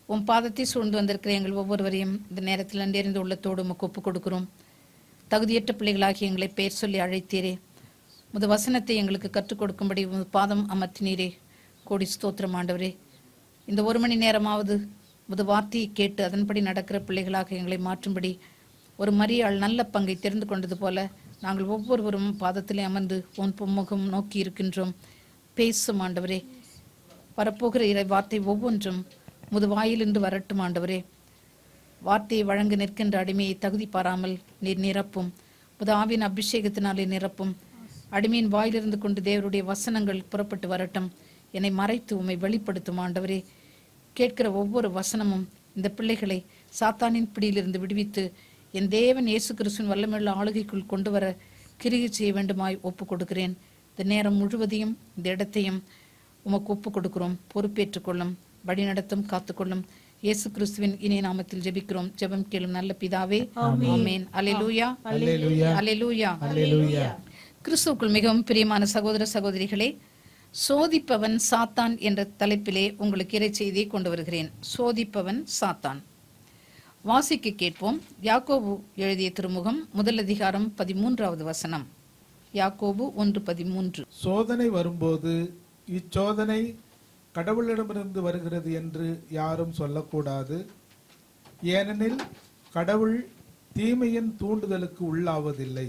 உன் பாதத்தை சூழ்ந்து வந்திருக்கிற எங்கள் ஒவ்வொருவரையும் இந்த நேரத்தில் நன்றறிந்த உள்ளத்தோடு உமக்கு ஒப்புக் கொடுக்கிறோம் தகுதியற்ற பிள்ளைகளாகி எங்களை பெயர் சொல்லி அழைத்தீரே முது வசனத்தை எங்களுக்கு கற்றுக் கொடுக்கும்படி உமது பாதம் அமர்த்தினீரே கோடி ஸ்தோத்திரம் ஆண்டவரே இந்த ஒரு மணி நேரமாவது முது வார்த்தையை கேட்டு அதன்படி நடக்கிற பிள்ளைகளாக எங்களை மாற்றும்படி ஒரு மரியாள் நல்ல பங்கை தெரிந்து கொண்டது போல நாங்கள் ஒவ்வொருவரும் பாதத்திலே அமர்ந்து உன் பொம்முகம் நோக்கி இருக்கின்றோம் பேசும் ஆண்டவரே வரப்போகிற இறை வார்த்தை ஒவ்வொன்றும் முது வாயிலிருந்து வரட்டும் ஆண்டவரே வார்த்தையை வழங்க நிற்கின்ற அடிமையை தகுதி பாராமல் நீர் நிரப்பும் முது ஆவின் அபிஷேகத்தினாலே நிரப்பும் அடிமையின் வாயிலிருந்து கொண்டு தேவருடைய வசனங்கள் புறப்பட்டு வரட்டும் என்னை மறைத்து உம்மை வெளிப்படுத்தும் ஆண்டவரே கேட்கிற ஒவ்வொரு வசனமும் இந்த பிள்ளைகளை சாத்தானின் பிடியிலிருந்து விடுவித்து என் தேவன் இயேசு கிறிஸ்துவின் வல்லமையுள்ள ஆளுகைக்குள் கொண்டு வர கிரியை செய்ய வேண்டுமாய் ஒப்புக் கொடுக்கிறேன் இந்த நேரம் முழுவதையும் இந்த இடத்தையும் உமக்கு ஒப்புக் கொடுக்கிறோம் பொறுப்பேற்றுக் கொள்ளும் வழிநடத்தும் காத்துக்கொள்ளும் இயேசு கிறிஸ்துவின் இணைய நாமத்தில் ஜெபிக்கிறோம் ஜெபம் கேளும் நல்ல பிதாவே ஆமென் அல்லேலூயா அல்லேலூயா அல்லேலூயா கிறிஸ்துவுக்குள் மிகவும் பிரியமான சகோதர சகோதரிகளே சோதிப்பவன் சாத்தான் என்ற தலைப்பிலே உங்களுக்கு இறை செய்தியை கொண்டு வருகிறேன் சோதிப்பவன் சாத்தான் வாசிக்க கேட்போம் யாக்கோபு எழுதிய திருமுகம் முதல் அதிகாரம் பதிமூன்றாவது வசனம் யாக்கோபு ஒன்று பதிமூன்று சோதனை வரும்போது இச்சோதனை கடவுளிடமிருந்து வருகிறது என்று யாரும் சொல்லக்கூடாது ஏனெனில் கடவுள் தீமையின் தூண்டுதலுக்கு உள்ளாவதில்லை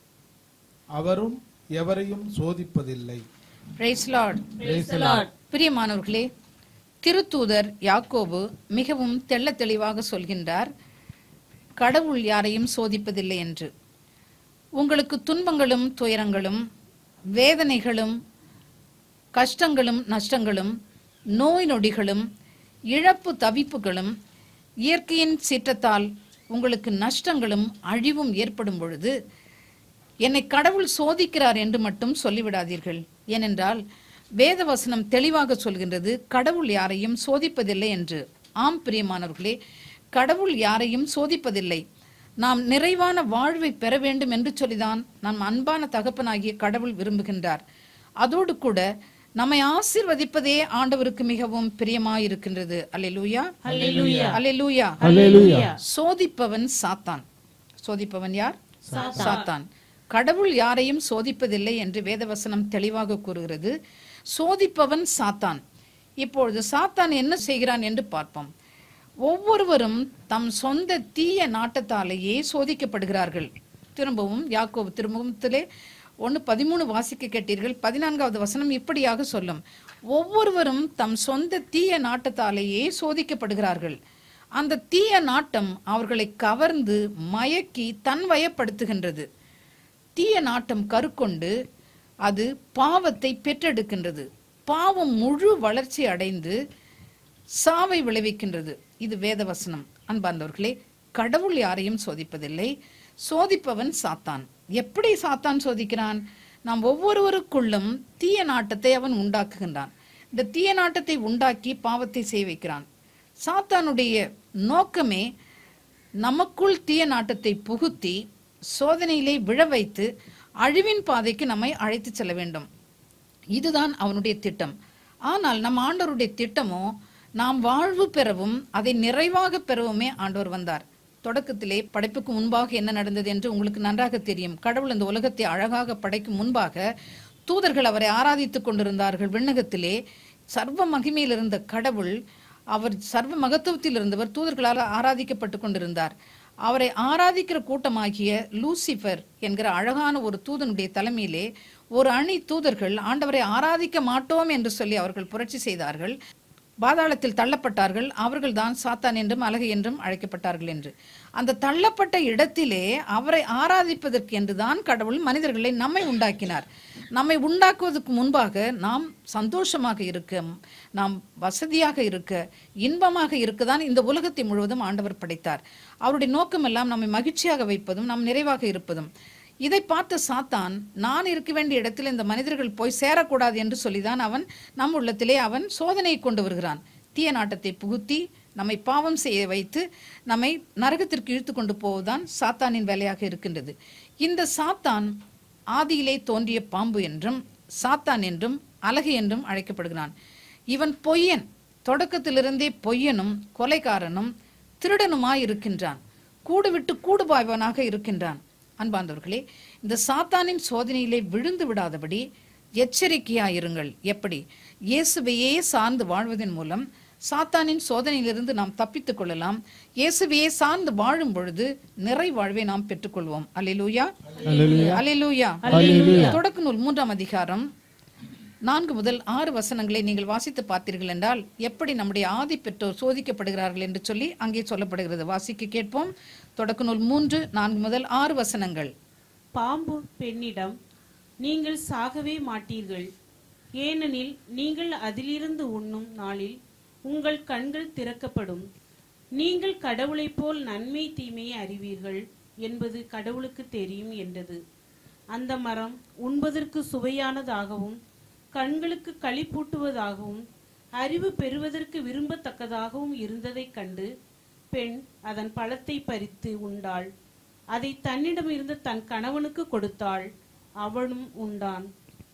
அவரும் எவரையும் சோதிப்பதில்லை பிரைஸ் லார்ட் பிரியமானவர்களே திருத்தூதர் யாக்கோபு மிகவும் தெள்ள தெளிவாக சொல்கின்றார் கடவுள் யாரையும் சோதிப்பதில்லை என்று உங்களுக்கு துன்பங்களும் துயரங்களும் வேதனைகளும் கஷ்டங்களும் நஷ்டங்களும் நோய் நொடிகளும் இழப்பு தவிப்புகளும் இயற்கையின் சீற்றத்தால் உங்களுக்கு நஷ்டங்களும் அழிவும் ஏற்படும் பொழுது என்னை கடவுள் சோதிக்கிறார் என்று மட்டும் சொல்லிவிடாதீர்கள் ஏனென்றால் வேதவசனம் தெளிவாக சொல்கின்றது கடவுள் யாரையும் சோதிப்பதில்லை என்று ஆம் பிரியமானவர்களே கடவுள் யாரையும் சோதிப்பதில்லை நாம் நிறைவான வாழ்வை பெற வேண்டும் என்று சொல்லிதான் நம் அன்பான தகப்பனாகிய கடவுள் விரும்புகின்றார் அதோடு கூட நம்மை ஆசீர்வதிப்பதே ஆண்டவருக்கு மிகவும் பிரியமாயிருக்கின்றது அல்லேலூயா அல்லேலூயா அல்லேலூயா சோதிப்பவன் சாத்தான் சோதிப்பவன் யார் சாத்தான் கடவுள் யாரையும் சோதிப்பதில்லை என்று வேதவசனம் தெளிவாக கூறுகிறது சோதிப்பவன் சாத்தான் இப்பொழுது சாத்தான் என்ன செய்கிறான் என்று பார்ப்போம் ஒவ்வொருவரும் தம் சொந்த தீய நாட்டத்தாலேயே சோதிக்கப்படுகிறார்கள் திரும்பவும் யாக்கோபு திருமுகத்திலே ஒன்று பதிமூணு வாசிக்க கேட்டீர்கள் பதினான்காவது வசனம் இப்படியாக சொல்லும் ஒவ்வொருவரும் தம் சொந்த தீய நாட்டத்தாலேயே சோதிக்கப்படுகிறார்கள் அந்த தீய நாட்டம் அவர்களை கவர்ந்து மயக்கி தன்வயப்படுத்துகின்றது தீய நாட்டம் கருக்கொண்டு அது பாவத்தை பெற்றெடுக்கின்றது பாவம் முழு வளர்ச்சி அடைந்து சாவை விளைவிக்கின்றது இது வேதவசனம் அன்பார்ந்தவர்களே கடவுள் யாரையும் சோதிப்பதில்லை சோதிப்பவன் சாத்தான் எப்படி சாத்தான் சோதிக்கிறான் நாம் ஒவ்வொருவருக்குள்ளும் தீய நாட்டத்தை அவன் உண்டாக்குகின்றான் இந்த தீய நாட்டத்தை உண்டாக்கி பாவத்தை செய்ய வைக்கிறான் சாத்தானுடைய நோக்கமே நமக்குள் தீய நாட்டத்தை புகுத்தி சோதனையிலே விழ வைத்து அழிவின் பாதைக்கு நம்மை அழைத்து செல்ல வேண்டும் இதுதான் அவனுடைய திட்டம் ஆனால் நம் ஆண்டவருடைய திட்டமோ நாம் வாழ்வு பெறவும் அதை நிறைவாக பெறவுமே ஆண்டவர் வந்தார் தொடக்கத்திலே படைப்புக்கு முன்பாக என்ன நடந்தது என்று உங்களுக்கு நன்றாக தெரியும் கடவுள் இந்த உலகத்தை அழகாக படைக்கும் முன்பாக தூதர்கள் அவரை ஆராதித்துக் கொண்டிருந்தார்கள் விண்ணகத்திலே சர்வ மகிமையில் இருந்த கடவுள் அவர் சர்வ மகத்துவத்தில் இருந்தவர் தூதர்களால் ஆராதிக்கப்பட்டு கொண்டிருந்தார் அவரை ஆராதிக்கிற கூட்டமாகிய லூசிஃபர் என்கிற அழகான ஒரு தூதனுடைய தலைமையிலே ஒரு அணி தூதர்கள் ஆண்டவரை ஆராதிக்க மாட்டோம் என்று சொல்லி அவர்கள் புரட்சி செய்தார்கள் பாதாளத்தில் தள்ளப்பட்டார்கள் அவர்கள்தான் சாத்தான் என்றும் அழகு என்றும் அழைக்கப்பட்டார்கள் என்று அந்த தள்ளப்பட்ட இடத்திலே அவரை ஆராதிப்பதற்கு என்றுதான் கடவுள் மனிதர்களை நம்மை உண்டாக்கினார் நம்மை உண்டாக்குவதற்கு முன்பாக நாம் சந்தோஷமாக இருக்க நாம் வசதியாக இருக்க இன்பமாக இருக்கதான் இந்த உலகத்தை முழுவதும் ஆண்டவர் படைத்தார் அவருடைய நோக்கமெல்லாம் நம்மை மகிழ்ச்சியாக வைப்பதும் நாம் நிறைவாக இருப்பதும் இதை பார்த்த சாத்தான் நான் இருக்க வேண்டிய இடத்தில் இந்த மனிதர்கள் போய் சேரக்கூடாது என்று சொல்லிதான் அவன் நம் உள்ளத்திலே அவன் சோதனையை கொண்டு வருகிறான் தீய நாட்டத்தை புகுத்தி நம்மை பாவம் செய்ய வைத்து நம்மை நரகத்திற்கு இழுத்து கொண்டு போவதுதான் சாத்தானின் வேலையாக இருக்கின்றது இந்த சாத்தான் ஆதியிலே தோன்றிய பாம்பு என்றும் சாத்தான் என்றும் அழகு என்றும் அழைக்கப்படுகிறான் இவன் பொய்யன் தொடக்கத்திலிருந்தே பொய்யனும் கொலைகாரனும் திருடனுமாய் இருக்கின்றான் கூடு விட்டு கூடு பாய்வனாக இருக்கின்றான் அன்பார்ந்தவர்களே இந்த சாத்தானின் சோதனையிலே விழுந்து விடாதபடி எச்சரிக்கையாயிருங்கள் எப்படி இயேசுவையே சார்ந்து வாழ்வதன் மூலம் சாத்தானின் சோதனையிலிருந்து நாம் தப்பித்துக் கொள்ளலாம் இயேசுவையே சார்ந்து வாழும் பொழுது நிறை வாழ்வை நாம் பெற்றுக்கொள்வோம் அல்லேலூயா அல்லேலூயா தொடக்க நூல் மூன்றாம் அதிகாரம் நான்கு முதல் ஆறு வசனங்களை நீங்கள் வாசித்து பார்த்தீர்கள் என்றால் எப்படி நம்முடைய ஆதி பெற்றோர் சோதிக்கப்படுகிறார்கள் என்று சொல்லி அங்கே சொல்லப்படுகிறது வாசிக்க கேட்போம் தொடக்க நூல் மூன்று நான்கு முதல் ஆறு வசனங்கள் பாம்பு பெண்ணிடம் நீங்கள் சாகவே மாட்டீர்கள் ஏனெனில் நீங்கள் அதிலிருந்து உண்ணும் நாளில் உங்கள் கண்கள் திறக்கப்படும் நீங்கள் கடவுளைப் போல் நன்மை தீமையை அறிவீர்கள் என்பது கடவுளுக்கு தெரியும் என்றது அந்த மரம் உண்பதற்கு சுவையானதாகவும் கண்களுக்கு களிப்பூட்டுவதாகவும் அறிவு பெறுவதற்கு விரும்பத்தக்கதாகவும் இருந்ததைக் கண்டு பெண் அதன் பழத்தை பறித்து உண்டாள் அதை தன்னிடமிருந்து தன் கணவனுக்கு கொடுத்தாள் அவனும் உண்டான்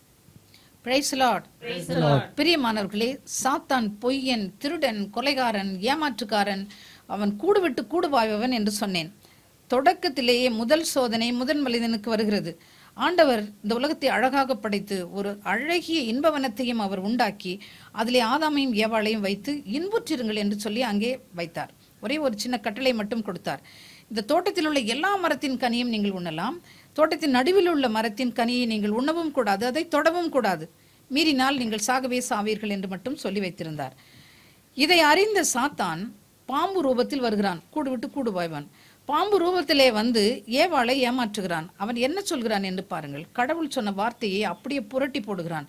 பிரைஸ் லார்ட் பிரியமானவர்களே சாத்தான் பொய்யன் திருடன் கொலைகாரன் ஏமாற்றுக்காரன் அவன் கூடு விட்டு கூடு வாய்பவன் என்று சொன்னேன் தொடக்கத்திலேயே முதல் சோதனை முதல் மனிதனுக்கு வருகிறது ஆண்டவர் இந்த உலகத்தை அழகாக படைத்து ஒரு அழகிய இன்பவனத்தையும் அவர் உண்டாக்கி அதிலே ஆதாமையும் ஏவாளையும் வைத்து இன்புற்றிருங்கள் என்று சொல்லி அங்கே வைத்தார் ஒரே ஒரு சின்ன கட்டளை மட்டும் கொடுத்தார் இந்த தோட்டத்தில் உள்ள எல்லா மரத்தின் கனியும் நீங்கள் உண்ணலாம் தோட்டத்தின் நடுவில் உள்ள மரத்தின் கனியை நீங்கள் உண்ணவும் கூடாது அதை தொடவும் கூடாது மீறினால் நீங்கள் சாகவே சாவீர்கள் என்று மட்டும் சொல்லி வைத்திருந்தார் இதை அறிந்த சாத்தான் பாம்பு ரூபத்தில் வருகிறான் கூடு விட்டு கூடு பாய்வான் பாம்பு ரூபத்திலே வந்து ஏவாளை ஏமாற்றுகிறான் அவன் என்ன சொல்கிறான் என்று பாருங்கள் கடவுள் சொன்ன வார்த்தையை அப்படியே புரட்டி போடுகிறான்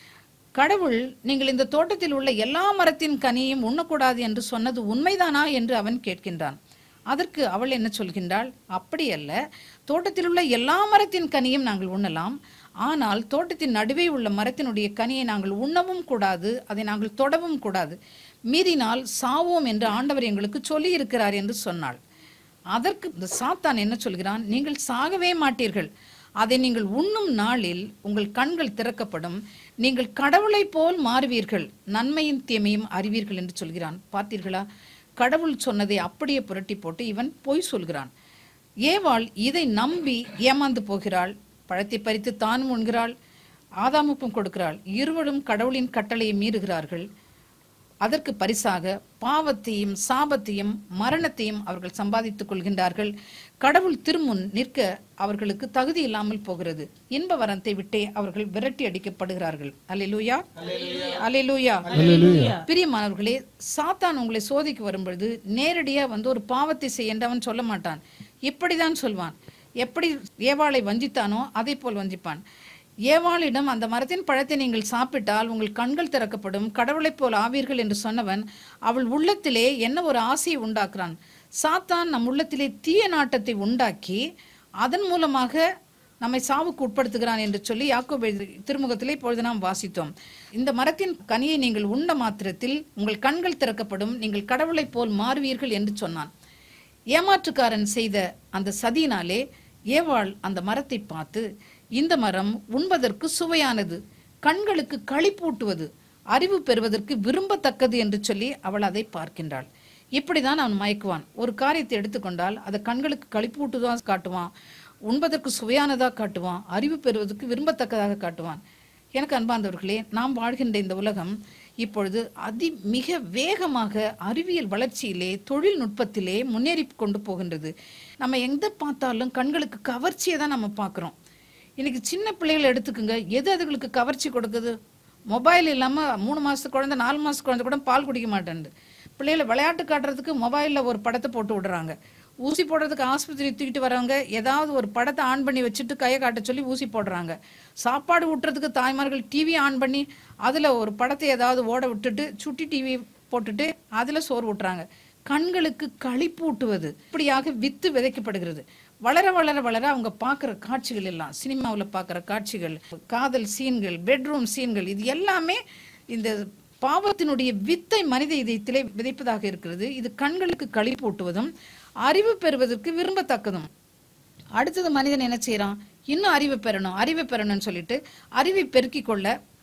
கடவுள் நீங்கள் இந்த தோட்டத்தில் உள்ள எல்லா மரத்தின் கனியும் உண்ணக்கூடாது என்று சொன்னது உண்மைதானா என்று அவன் கேட்கின்றான் அதற்கு அவள் என்ன சொல்கின்றாள் அப்படி அல்ல தோட்டத்தில் உள்ள எல்லா மரத்தின் கனியும் நாங்கள் உண்ணலாம் ஆனால் தோட்டத்தின் நடுவே உள்ள மரத்தினுடைய கனியை நாங்கள் உண்ணவும் கூடாது அதை நாங்கள் தொடவும் கூடாது மீறினால் சாவோம் என்று ஆண்டவர் எங்களுக்கு சொல்லி இருக்கிறார் என்று சொன்னாள் அதற்கு இந்த சாத்தான் என்ன சொல்கிறான் நீங்கள் சாகவே மாட்டீர்கள் அதை நீங்கள் உண்ணும் நாளில் உங்கள் கண்கள் திறக்கப்படும் நீங்கள் கடவுளைப் போல் மாறுவீர்கள் நன்மையும் தீமையும் அறிவீர்கள் என்று சொல்கிறான் பார்த்தீர்களா கடவுள் சொன்னதை அப்படியே புரட்டி போட்டு இவன் பொய் சொல்கிறான் ஏவாள் இதை நம்பி ஏமாந்து போகிறாள் பழத்தை பறித்து தானும் உண்கிறாள் ஆதாமுக்கும் கொடுக்கிறாள் இருவரும் கடவுளின் கட்டளையை மீறுகிறார்கள் அதற்கு பரிசாக பாவத்தையும் சாபத்தையும் மரணத்தையும் அவர்கள் சம்பாதித்துக் கொள்கின்றார்கள் கடவுள் திருமுன் நிற்க அவர்களுக்கு தகுதி இல்லாமல் போகிறது இன்ப வரத்தை விட்டே அவர்கள் விரட்டி அடிக்கப்படுகிறார்கள் அல்லேலூயா அல்லேலூயா பிரியமானவர்களே சாத்தான் உங்களை சோதிக்க வரும்பொழுது நேரடியா வந்து ஒரு பாவத்தை செய்ய என்று அவன் சொல்ல மாட்டான் இப்படிதான் சொல்வான் எப்படி ஏவாளை வஞ்சித்தானோ அதை போல் வஞ்சிப்பான் ஏவாளிடம் அந்த மரத்தின் பழத்தை நீங்கள் சாப்பிட்டால் உங்கள் கண்கள் திறக்கப்படும் கடவுளைப் போல் ஆவீர்கள் என்று சொன்னவன் அவள் உள்ளத்திலே என்ன ஒரு ஆசையை உண்டாக்குறான் சாத்தான் நம் உள்ளத்திலே தீய நாட்டத்தை உண்டாக்கி அதன் மூலமாக நம்மை சாவுக்கு உட்படுத்துகிறான் என்று சொல்லி யாக்கோபு எழுதி- திருமுகத்திலே இப்பொழுது நாம் வாசித்தோம் இந்த மரத்தின் கனியை நீங்கள் உண்ட மாத்திரத்தில் உங்கள் கண்கள் திறக்கப்படும் நீங்கள் கடவுளைப் போல் மாறுவீர்கள் என்று சொன்னான் ஏமாற்றுக்காரன் செய்த அந்த சதியினாலே ஏவாள் அந்த மரத்தை பார்த்து இந்த மரம் உண்பதற்கு சுவையானது கண்களுக்கு களிப்பூட்டுவது அறிவு பெறுவதற்கு விரும்பத்தக்கது என்று சொல்லி அவள் அதை பார்க்கின்றாள் இப்படிதான் அவன் மயக்குவான் ஒரு காரியத்தை எடுத்துக்கொண்டால் அதை கண்களுக்கு களிப்பூட்டுதான் காட்டுவான் உண்பதற்கு சுவையானதா காட்டுவான் அறிவு பெறுவதற்கு விரும்பத்தக்கதாக காட்டுவான் எனக்கு அன்பார்ந்தவர்களே நாம் வாழ்கின்ற இந்த உலகம் இப்பொழுது அதி மிக வேகமாக அறிவியல் வளர்ச்சியிலே தொழில்நுட்பத்திலே முன்னேறி கொண்டு போகின்றது நம்ம எங்க பார்த்தாலும் கண்களுக்கு கவர்ச்சியை தான் நம்ம பார்க்குறோம் இன்னைக்கு சின்ன பிள்ளைகளை எடுத்துக்குங்க எது அதுகளுக்கு கவர்ச்சி கொடுக்குது மொபைல் இல்லாமல் மூணு மாசத்து குழந்தை நாலு மாசத்து குழந்தை கூட பால் குடிக்க மாட்டேன்து பிள்ளைகளை விளையாட்டு காட்டுறதுக்கு மொபைலில் ஒரு படத்தை போட்டு விடுறாங்க ஊசி போடுறதுக்கு ஆஸ்பத்திரி தூக்கிட்டு வரவங்க ஏதாவது ஒரு படத்தை ஆன் பண்ணி வச்சுட்டு கையை காட்ட சொல்லி ஊசி போடுறாங்க சாப்பாடு ஊட்டுறதுக்கு தாய்மார்கள் டிவி ஆன் பண்ணி அதில் ஒரு படத்தை ஏதாவது ஓட விட்டுட்டு சுட்டி டிவி போட்டுட்டு அதில் சோறு ஊட்டுறாங்க கண்களுக்கு களிப்பூட்டுவது இப்படியாக வித்து விதைக்கப்படுகிறது வளர வளர வளர அவங்க பார்க்குற காட்சிகள் எல்லாம் சினிமாவில் பார்க்குற காட்சிகள் காதல் சீன்கள் பெட்ரூம் சீன்கள் இது எல்லாமே இந்த பாவத்தினுடைய வித்தை மனித இதயத்திலே விதைப்பதாக இருக்கிறது இது கண்களுக்கு களிப்பூட்டுவதும் அறிவு பெறுவதற்கு விரும்பத்தக்கதும் அடுத்தது மனிதன் என்ன செய்றான் இன்னும் அறிவை பெறணும் அறிவை பெறணும்னு சொல்லிட்டு அறிவை பெருக்கிக் கொள்ள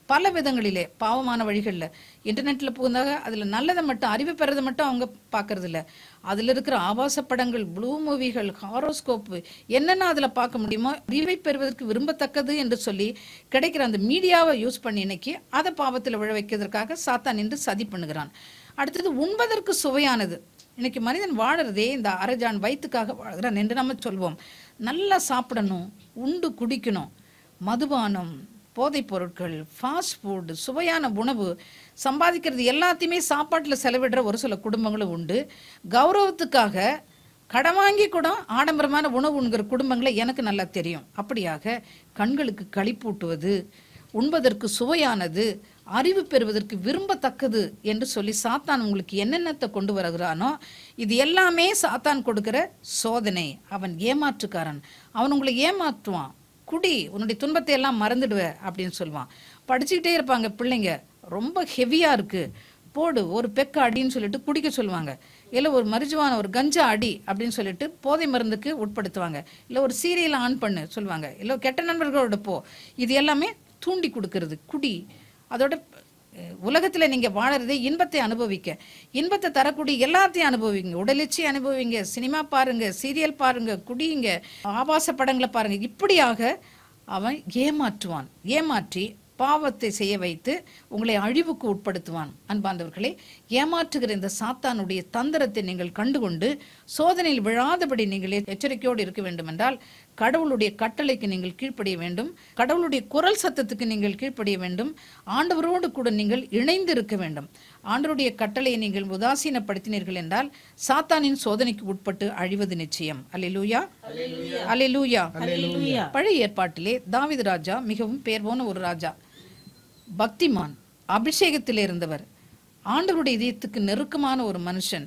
பல விதங்களிலே பாவமான வழிகளில் இன்டர்நெட்டில் புகுந்தாக அதில் நல்லதை மட்டும் அறிவு பெறதை மட்டும் அவங்க பார்க்கறது இல்ல அதில் இருக்கிற ஆபாச படங்கள் ப்ளூ மூவிகள் ஹாரோஸ்கோப்பு என்னென்ன அதில் பார்க்க முடியுமோ அறிவை பெறுவதற்கு விரும்பத்தக்கது என்று சொல்லி கிடைக்கிற அந்த மீடியாவை யூஸ் பண்ணி இன்னைக்கு அதை பாவத்தில் விழ வைக்கிறதுக்காக சாத்தான் நின்று சதி பண்ணுகிறான் அடுத்தது உண்பதற்கு சுவையானது இன்னைக்கு மனிதன் வாழறதே இந்த அரஜான் வயிற்றுக்காக வாழ்கிறான் என்று நம்ம சொல்வோம் நல்லா சாப்பிடணும் உண்டு குடிக்கணும் மதுபானம் போதைப் பொருட்கள் ஃபாஸ்ட் ஃபுட் சுவையான உணவு சம்பாதிக்கிறது எல்லாத்தையுமே சாப்பாட்டில் செலவிடுற ஒரு சில குடும்பங்களும் உண்டு கௌரவத்துக்காக கடன் வாங்கி கூட ஆடம்பரமான உணவு உண்கிற குடும்பங்களை எனக்கு நல்லா தெரியும் அப்படியாக கண்களுக்கு களிப்பூட்டுவது உண்பதற்கு சுவையானது அறிவு பெறுவதற்கு விரும்பத்தக்கது என்று சொல்லி சாத்தான் உங்களுக்கு என்னென்னத்தை கொண்டு வருகிறானோ இது எல்லாமே சாத்தான் கொடுக்கிற சோதனை அவன் ஏமாற்றுக்காரன் அவன் உங்களை ஏமாற்றுவான் குடி உன்னுடைய துன்பத்தை எல்லாம் மறந்துடுவ அப்படின்னு சொல்லுவான் படிச்சுக்கிட்டே இருப்பாங்க பிள்ளைங்க ரொம்ப ஹெவியா இருக்கு போடு ஒரு பெக்க அடின்னு சொல்லிட்டு குடிக்க சொல்லுவாங்க இல்லை ஒரு மரிஜுவான ஒரு கஞ்சா அடி அப்படின்னு சொல்லிட்டு போதை மருந்துக்கு உட்படுத்துவாங்க இல்லை ஒரு சீரியலை ஆன் பண்ணு சொல்லுவாங்க இல்லை கெட்ட நண்பர்களோட போ இது எல்லாமே தூண்டி கொடுக்கறது குடி அதோட அஹ், உலகத்துல நீங்க வாழறதே இன்பத்தை அனுபவிக்க இன்பத்தை தரக்கூடிய எல்லாத்தையும் அனுபவிங்க உடலிச்சி அனுபவிங்க சினிமா பாருங்க சீரியல் பாருங்க குடியுங்க ஆபாச படங்களை பாருங்க இப்படியாக அவன் ஏமாற்றுவான் ஏமாற்றி பாவத்தை செய்ய வைத்து உங்களை அழிவுக்கு உட்படுத்துவான் அன்பார்ந்தவர்களே ஏமாற்றுகிற இந்த சாத்தானுடைய தந்திரத்தை நீங்கள் கண்டுகொண்டு சோதனையில் விழாதபடி நீங்கள் எச்சரிக்கையோடு இருக்க வேண்டும் என்றால் கடவுளுடைய கட்டளைக்கு நீங்கள் கீழ்ப்படிய வேண்டும் கடவுளுடைய குரல் சத்தத்துக்கு நீங்கள் கீழ்ப்படிய வேண்டும் ஆண்டவரோடு கூட நீங்கள் இணைந்து இருக்க வேண்டும் ஆண்டவருடைய கட்டளையை நீங்கள் உதாசீனப்படுத்தினீர்கள் என்றால் சாத்தானின் சோதனைக்கு உட்பட்டு அழிவது நிச்சயம் அல்லேலூயா அல்லேலூயா அல்லேலூயா பழைய ஏற்பாட்டிலே தாவீது ராஜா மிகவும் பேர் போன ஒரு ராஜா பக்திமான் அபிஷேகத்தில் இருந்தவர் ஆண்டவருடைய இதயத்துக்கு நெருக்கமான ஒரு மனுஷன்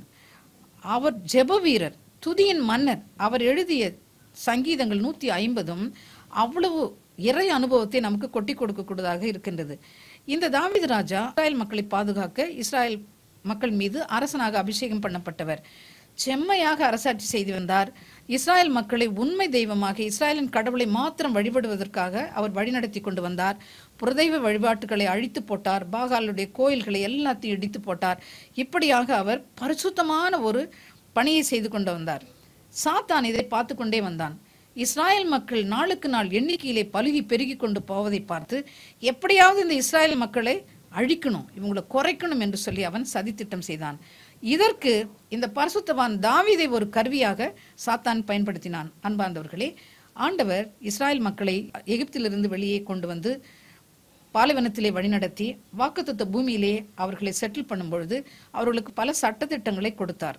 அவர் ஜெப வீரர் துதியின் மன்னர் அவர் எழுதிய சங்கீதங்கள் நூத்தி ஐம்பதும் அவ்வளவு இறை அனுபவத்தை நமக்கு கொட்டி கொடுக்கக்கூடியதாக இருக்கின்றது இந்த தாவீது ராஜா இஸ்ராயல் மக்களை பாதுகாக்க இஸ்ராயல் மக்கள் மீது அரசனாக அபிஷேகம் பண்ணப்பட்டவர் செம்மையாக அரசாட்சி செய்து வந்தார் இஸ்ராயல் மக்களை உண்மை தெய்வமாக இஸ்ராயலின் கடவுளை மாத்திரம் வழிபடுவதற்காக அவர் வழிநடத்தி கொண்டு வந்தார் புறதெய்வ வழிபாட்டுகளை அழித்து போட்டார் பாகாலுடைய கோயில்களை எல்லாத்தையும் இடித்து போட்டார் இப்படியாக அவர் பரிசுத்தமான ஒரு பணியை செய்து கொண்டு வந்தார் சாத்தான் இதை பார்த்து கொண்டே வந்தான் இஸ்ராயல் மக்கள் நாளுக்கு நாள் எண்ணிக்கையிலே பலுகி பெருகி கொண்டு போவதை பார்த்து எப்படியாவது இந்த இஸ்ராயல் மக்களை அழிக்கணும் இவங்களை குறைக்கணும் என்று சொல்லி அவன் சதித்திட்டம் செய்தான் இதற்கு இந்த பரிசுத்தவான் தாவீதை ஒரு கருவியாக சாத்தான் பயன்படுத்தினான் அன்பார்ந்தவர்களே ஆண்டவர் இஸ்ராயல் மக்களை எகிப்திலிருந்து வெளியே கொண்டு வந்து பாலைவனத்திலே வழிநடத்தி வாக்குத்தத்த பூமியிலே அவர்களை செட்டில் பண்ணும் பொழுது அவர்களுக்கு பல சட்டத்திட்டங்களை கொடுத்தார்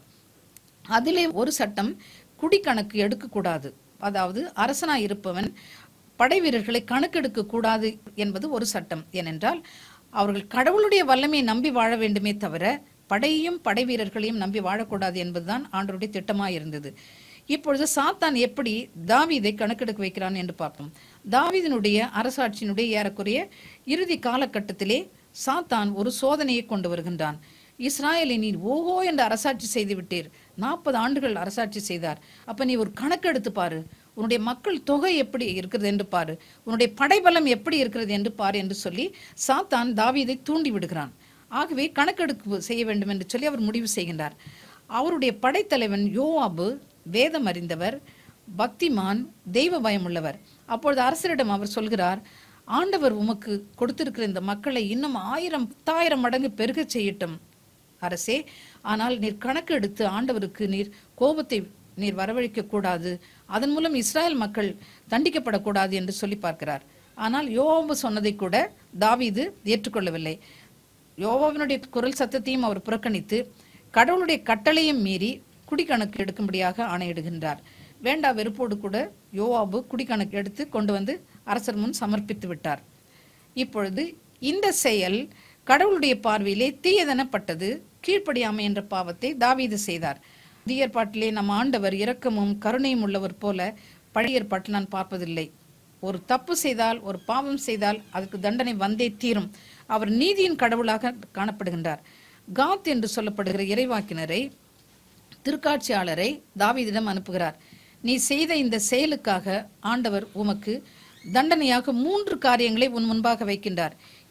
அதிலே ஒரு சட்டம் குடிக்கணக்கு எடுக்கக்கூடாது அதாவது அரசனாய் இருப்பவன் படை வீரர்களை கணக்கெடுக்க கூடாது என்பது ஒரு சட்டம் ஏனென்றால் அவர்கள் கடவுளுடைய வல்லமையை நம்பி வாழ வேண்டுமே தவிர படையையும் படை வீரர்களையும் நம்பி வாழக்கூடாது என்பதுதான் ஆண்டவருடைய திட்டமாய் இருந்தது இப்பொழுது சாத்தான் எப்படி தாவீதை கணக்கெடுக்க வைக்கிறான் என்று பார்ப்போம் தாவீதினுடைய அரசாட்சியினுடைய ஏறக்குறைய இறுதி காலகட்டத்திலே சாத்தான் ஒரு சோதனையை கொண்டு வருகின்றான் இஸ்ராயலை நீர் ஓஹோ என்று அரசாட்சி செய்து விட்டீர் நாற்பது ஆண்டுகள் அரசாட்சி செய்தார் அப்ப நீ ஒரு கணக்கெடுத்து பாரு உன்னுடைய மக்கள் தொகை எப்படி இருக்கிறது என்று பாரு உன்னுடைய படைபலம் எப்படி இருக்கிறது என்று பாரு என்று சொல்லி சாத்தான் தாவீதை தூண்டி விடுகிறான் ஆகவே கணக்கெடுப்பு செய்ய வேண்டும் என்று சொல்லி அவர் முடிவு செய்கின்றார் அவருடைய படைத்தலைவன் யோவாபு வேதம் அறிந்தவர் பக்திமான் தெய்வ பயமுள்ளவர் அப்பொழுது அரசரிடம் அவர் சொல்கிறார் ஆண்டவர் உமக்கு கொடுத்திருக்கிற இந்த மக்களை இன்னும் ஆயிரம் பத்தாயிரம் மடங்கு பெருகச் செய்யட்டும் அரசே ஆனால் நீர் கணக்கு எடுத்து ஆண்டவருக்கு நீர் கோபத்தை நீர் வரவழைக்க கூடாது அதன் மூலம் இஸ்ராயல் மக்கள் தண்டிக்கப்படக்கூடாது என்று சொல்லி பார்க்கிறார் ஆனால் யோவாபு சொன்னதை கூட தாவீது ஏற்றுக்கொள்ளவில்லை யோவாவினுடைய குரல் சத்தத்தையும் அவர் புறக்கணித்து கடவுளுடைய கட்டளையும் மீறி குடிக்கணக்கு எடுக்கும்படியாக ஆணையிடுகின்றார் வேண்டா வெறுப்போடு கூட யோவாபு குடிக்கணக்கு எடுத்து கொண்டு வந்து அரசர் முன் சமர்ப்பித்து விட்டார் இப்பொழுது இந்த செயல் கடவுளுடைய பார்வையிலே தீயதெனப்பட்டது கீழ்ப்படியாமை என்ற பாவத்தை தாவீது செய்தார் புதிய ஏற்பாட்டிலே நம் ஆண்டவர் இரக்கமும் கருணையும் உள்ளவர் போல பழைய ஏற்பாட்டில் நான் பார்ப்பதில்லை ஒரு தப்பு செய்தால் ஒரு பாவம் செய்தால் அதுக்கு தண்டனை வந்தே தீரும் அவர் நீதியின் கடவுளாக காணப்படுகின்றார் காத் என்று சொல்லப்படுகிற இறைவாக்கினரை திருக்காட்சியாளரை தாவீதிடம் அனுப்புகிறார் நீ செய்த இந்த செயலுக்காக ஆண்டவர் உமக்கு தண்டனையாக மூன்று காரியங்களை உன் முன்பாக வைக்கின்றார்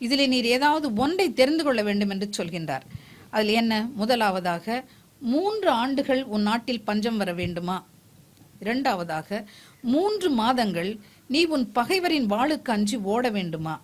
இதிலே நீர் ஏதாவது ஒன்றை தெரிந்து கொள்ள வேண்டும் என்று சொல்கின்றார் அதில் என்ன முதலாவதாக மூன்று ஆண்டுகள் உன் நாட்டில் பஞ்சம் வர வேண்டுமா இரண்டாவதாக மூன்று மாதங்கள் நீ உன் பகைவரின் வாளுக்கு அஞ்சி ஓட வேண்டுமா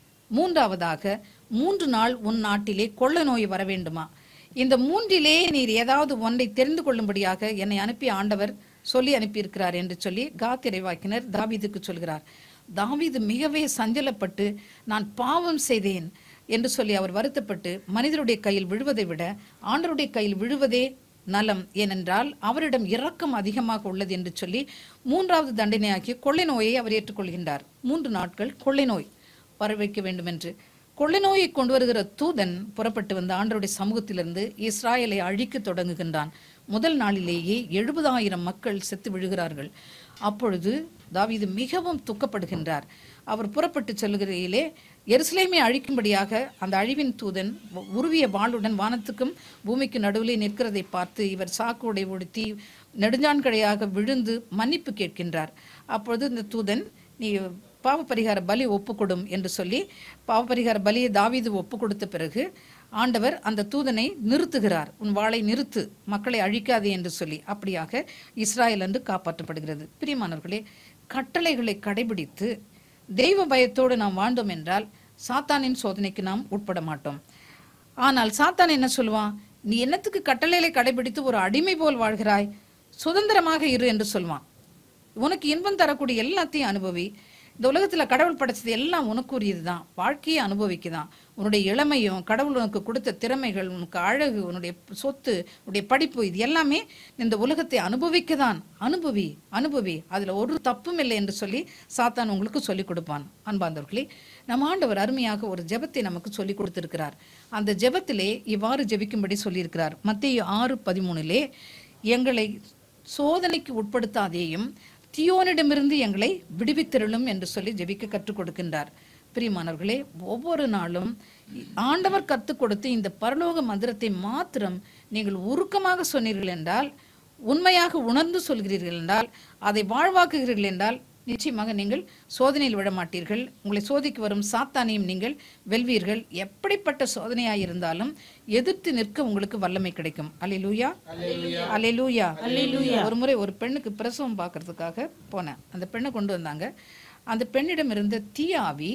மூன்றாவதாக மூன்று நாள் உன் நாட்டிலே கொள்ள நோய் வர வேண்டுமா இந்த மூன்றிலே நீர் ஏதாவது ஒன்றை தெரிந்து கொள்ளும்படியாக என்னை அனுப்பி ஆண்டவர் சொல்லி அனுப்பியிருக்கிறார் என்று சொல்லி காத் இறைவாக்கினர் தாவீதுக்கு சொல்கிறார் தாவீது மிகவே சஞ்சலப்பட்டு நான் பாவம் செய்தேன் என்று சொல்லி அவர் வருத்தப்பட்டு மனிதருடைய கையில் விழுவதை விட ஆண்டவருடைய கையில் விழுவதே நலம் ஏனென்றால் அவரிடம் இரக்கம் அதிகமாக உள்ளது என்று சொல்லி மூன்றாவது தண்டனையாக்கி கொள்ளை நோயை அவர் ஏற்றுக்கொள்கின்றார் மூன்று நாட்கள் கொள்ளை நோய் வர வைக்க வேண்டும் என்று கொள்ளை நோயை கொண்டு வருகிற தூதன் புறப்பட்டு வந்த ஆண்டவருடைய சமூகத்திலிருந்து இஸ்ராயலை அழிக்க தொடங்குகின்றான் முதல் நாளிலேயே எழுபதாயிரம் மக்கள் செத்து விழுகிறார்கள் அப்பொழுது தாவீது மிகவும் துக்கப்படுகின்றார் அவர் புறப்பட்டு செல்லுகையிலே எருசலேமை அழிக்கும்படியாக அந்த அழிவின் தூதன் உ- உருவிய வாளுடன் வானத்துக்கும் பூமிக்கு நடுவிலே நிற்கிறதை பார்த்து இவர் சாக்குடை உடுத்தி நெடுஞ்சான்கடையாக விழுந்து மன்னிப்பு கேட்கின்றார் அப்பொழுது இந்த தூதன் நீ பாவபரிகார பலி ஒப்புக்கொடும் என்று சொல்லி பாவபரிகார பலியை தாவீது ஒப்பு கொடுத்த பிறகு ஆண்டவர் அந்த தூதனை நிறுத்துகிறார் உன் வாளை நிறுத்து மக்களை அழிக்காதே என்று சொல்லி அப்படியாக இஸ்ராயல் என்று காப்பாற்றப்படுகிறது பிரியமானவர்களே கட்டளைகளை கடைபிடித்து தெய்வ பயத்தோடு நாம் வாழ்ந்தோம் என்றால் சாத்தானின் சோதனைக்கு நாம் உட்பட மாட்டோம் ஆனால் சாத்தான் என்ன சொல்லுவான் நீ என்னத்துக்கு கட்டளைகளை கடைபிடித்து ஒரு அடிமை போல் வாழ்கிறாய் சுதந்திரமாக இரு என்று சொல்வான் உனக்கு இன்பம் தரக்கூடிய எல்லாத்தையும் அனுபவி இந்த உலகத்துல கடவுள் படைச்சது எல்லாம் உனக்குரியது தான் வாழ்க்கையை அனுபவிக்குதான் உன்னுடைய இளமையும் கடவுள் உனக்கு கொடுத்த திறமைகள் உனக்கு அழகு உன்னுடைய சொத்து உன்னுடைய படிப்பு இது எல்லாமே இந்த உலகத்தை அனுபவிக்கதான் அனுபவி அனுபவி அதுல ஒரு தப்பும் இல்லை என்று சொல்லி சாத்தான் உங்களுக்கு சொல்லிக் கொடுப்பான் அன்பாந்தவர்களே நம் ஆண்டவர் அருமையாக ஒரு ஜெபத்தை நமக்கு சொல்லி கொடுத்திருக்கிறார் அந்த ஜெபத்திலே இவ்வாறு ஜெபிக்கும்படி சொல்லியிருக்கிறார் மத்திய ஆறு பதிமூணிலே எங்களை சோதனைக்கு உட்படுத்தாதேயும் தீயோனிடமிருந்து எங்களை விடுவித்திருளும் என்று சொல்லி ஜெபிக்க கற்றுக் கொடுக்கின்றார் பிரியமானவர்களே ஒவ்வொரு நாளும் ஆண்டவர் கற்றுக் கொடுத்து இந்த பரலோக மந்திரத்தை மாத்திரம் நீங்கள் உருக்கமாக சொன்னீர்கள் என்றால் உண்மையாக உணர்ந்து சொல்கிறீர்கள் என்றால் அதை வாழ்வாக்குகிறீர்கள் என்றால் நிச்சயமாக நீங்கள் சோதனையில் விட மாட்டீர்கள் உங்களை சோதிக்கு வரும் சாத்தானையும் நீங்கள் வெல்வீர்கள் எப்படிப்பட்ட சோதனையாய் இருந்தாலும் எதிர்த்து நிற்க உங்களுக்கு வல்லமை கிடைக்கும் அல்லேலூயா அல்லேலூயா ஒரு முறை ஒரு பெண்ணுக்கு பிரசவம் பார்க்கறதுக்காக போனேன் அந்த பெண்ணை கொண்டு வந்தாங்க அந்த பெண்ணிடம் இருந்த தீயாவி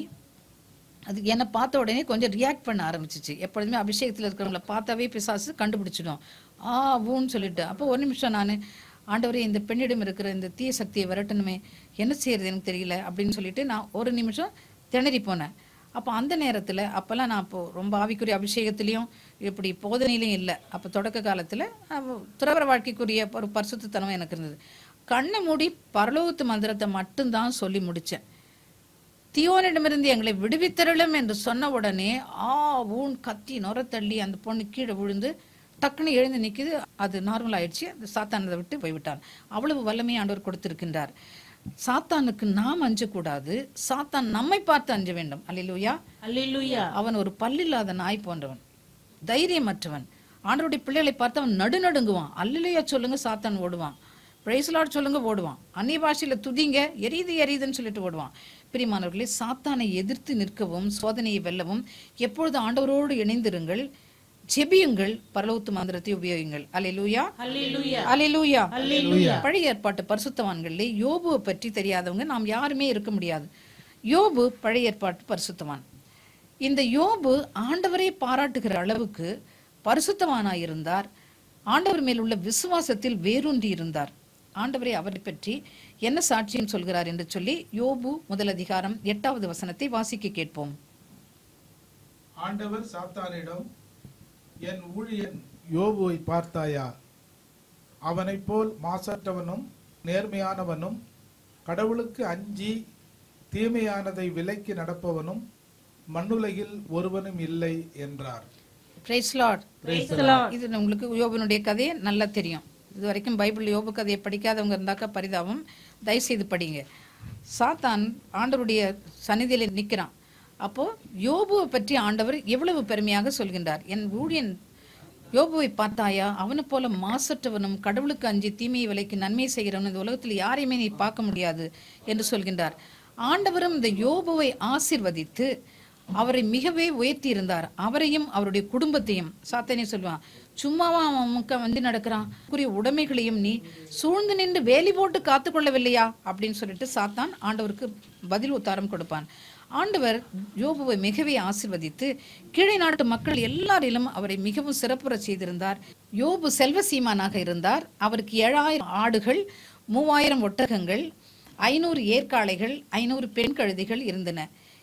அது என்னை பார்த்த உடனே கொஞ்சம் ரியாக்ட் பண்ண ஆரம்பிச்சிச்சு எப்பொழுதுமே அபிஷேகத்தில் இருக்கிறவங்கள பார்த்தாவே பிசாசு கண்டுபிடிச்சிடும் ஆ ஊன்னு சொல்லிட்டு அப்போ ஒரு நிமிஷம் நான் ஆண்டவரே இந்த பெண்ணிடம் இருக்கிற இந்த தீய சக்தியை விரட்டணுமே என்ன செய்யறது எனக்கு தெரியல அப்படின்னு சொல்லிட்டு நான் ஒரு நிமிஷம் திணறி போனேன் அப்போ அந்த நேரத்தில் அப்போல்லாம் நான் இப்போ ரொம்ப ஆவிக்குரிய அபிஷேகத்திலையும் இப்படி போதனையிலையும் இல்லை அப்போ தொடக்க காலத்தில் துறவர வாழ்க்கைக்குரிய ஒரு பரிசுத்தனம் எனக்கு இருந்தது கண்ணை மூடி பரலோகத்து மந்திரத்தை மட்டும்தான் சொல்லி முடித்தேன் தியோனிடமிருந்து எங்களை விடுவித்தருளும் என்று சொன்ன உடனே ஆ ஊன் கத்தி நுர தள்ளி அந்த பொண்ணு கீழே விழுந்து டக்குன்னு எழுந்து நிக்குது அது நார்மல் ஆயிடுச்சு அந்த சாத்தானதை விட்டு போய்விட்டான் அவ்வளவு வல்லமை ஆண்டவர் கொடுத்திருக்கின்றார் சாத்தானுக்கு நாம் அஞ்சக்கூடாது சாத்தான் நம்மை பார்த்து அஞ்ச வேண்டும் அல்லேலூயா அல்லேலூயா அவன் ஒரு பல்லில்லாத நாய் போன்றவன் தைரியமற்றவன் ஆண்டவருடைய பிள்ளைகளை பார்த்து அவன் நடுநடுங்குவான் அல்லையா சொல்லுங்க சாத்தான் ஓடுவான் பிரைஸ்லாட் சொல்லுங்க ஓடுவான் அந்நிய பாஷையில துதிங்க எரியுது எரியுதுன்னு சொல்லிட்டு ஓடுவான் பிரிமானவர்களே சாத்தானை எதிர்த்து நிற்கவும் சோதனையை வெல்லவும் எப்பொழுது ஆண்டவரோடு இணைந்திருங்கள் ஜெபியுங்கள் பரலோத்து மந்திரத்தை உபயோகிங்கள் அல்லேலூயா அல்லேலூயா அல்லேலூயா அல்லேலூயா பழைய ஏற்பாட்டு பரிசுத்தவான்களிலே யோபுவை பற்றி தெரியாதவங்க நாம் யாருமே இருக்க முடியாது யோபு பழைய ஏற்பாட்டு பரிசுத்தவான் இந்த யோபு ஆண்டவரை பாராட்டுகிற அளவுக்கு பரிசுத்தவானாய் இருந்தார் ஆண்டவர் மேல் உள்ள விசுவாசத்தில் வேரூன்றி இருந்தார் ஆண்டவரை அவரை பற்றி என்ன சாட்சியம் சொல்கிறார் என்று சொல்லி யோபு முதல் அதிகாரம் எட்டாவது வசனத்தை வாசிக்க கேட்போம் ஆண்டவர் சாத்தானிடம் என் ஊழியன் யோபுவை பார்த்தாயா அவனைப் போல் மாசற்றவனும் நேர்மையானவனும் கடவுளுக்கு அஞ்சி தீமையானதை விலக்கி நடப்பவனும் மண்ணுலகில் ஒருவனும் இல்லை என்றார் பிரைஸ் லார்ட் இது உங்களுக்கு யோபனுடைய கதையை நல்லா தெரியும் இது வரைக்கும் பைபிள் யோபு கதையை படிக்காதவங்க இருந்தாக்கா பரிதாபம் தயவுசெய்து படிங்க சாத்தான் ஆண்டவருடைய சந்நிதியில நிற்கிறான் அப்போ யோபுவை பற்றி ஆண்டவர் எவ்வளவு பெருமையாக சொல்கின்றார் என் ஊழியன் யோபுவை பார்த்தாயா அவனை போல மாசற்றவனும் கடவுளுக்கு அஞ்சி தீமையை விலைக்கு நன்மை செய்கிறவன் இந்த உலகத்தில் யாரையுமே நீ பார்க்க முடியாது என்று சொல்கின்றார் ஆண்டவரும் இந்த யோபுவை ஆசிர்வதித்து அவரை மிகவே உயர்த்தி இருந்தார் அவரையும் அவருடைய குடும்பத்தையும் சாத்தானே சொல்லுவான் சும்மாவா அவன் முக்க வந்து நடக்கிறான் குறிய உடைமைகளையும் நீ சூழ்ந்து நின்று வேலி போட்டு காத்து கொள்ளவில்லையா அப்படின்னு சொல்லிட்டு சாத்தான் ஆண்டவருக்கு பதில் உத்தாரம் கொடுப்பான் ஆண்டவர் யோபுவை மிகவே ஆசிர்வதித்து கீழே நாட்டு மக்கள் எல்லாரிலும் அவரை மிகவும் சிறப்புற செய்திருந்தார் யோபு செல்வ சீமானாக இருந்தார் அவருக்கு ஏழாயிரம் ஆடுகள் மூவாயிரம் ஒட்டகங்கள் ஐநூறு ஏற்காளைகள் ஐநூறு பெண் கழுதைகள் இருந்தன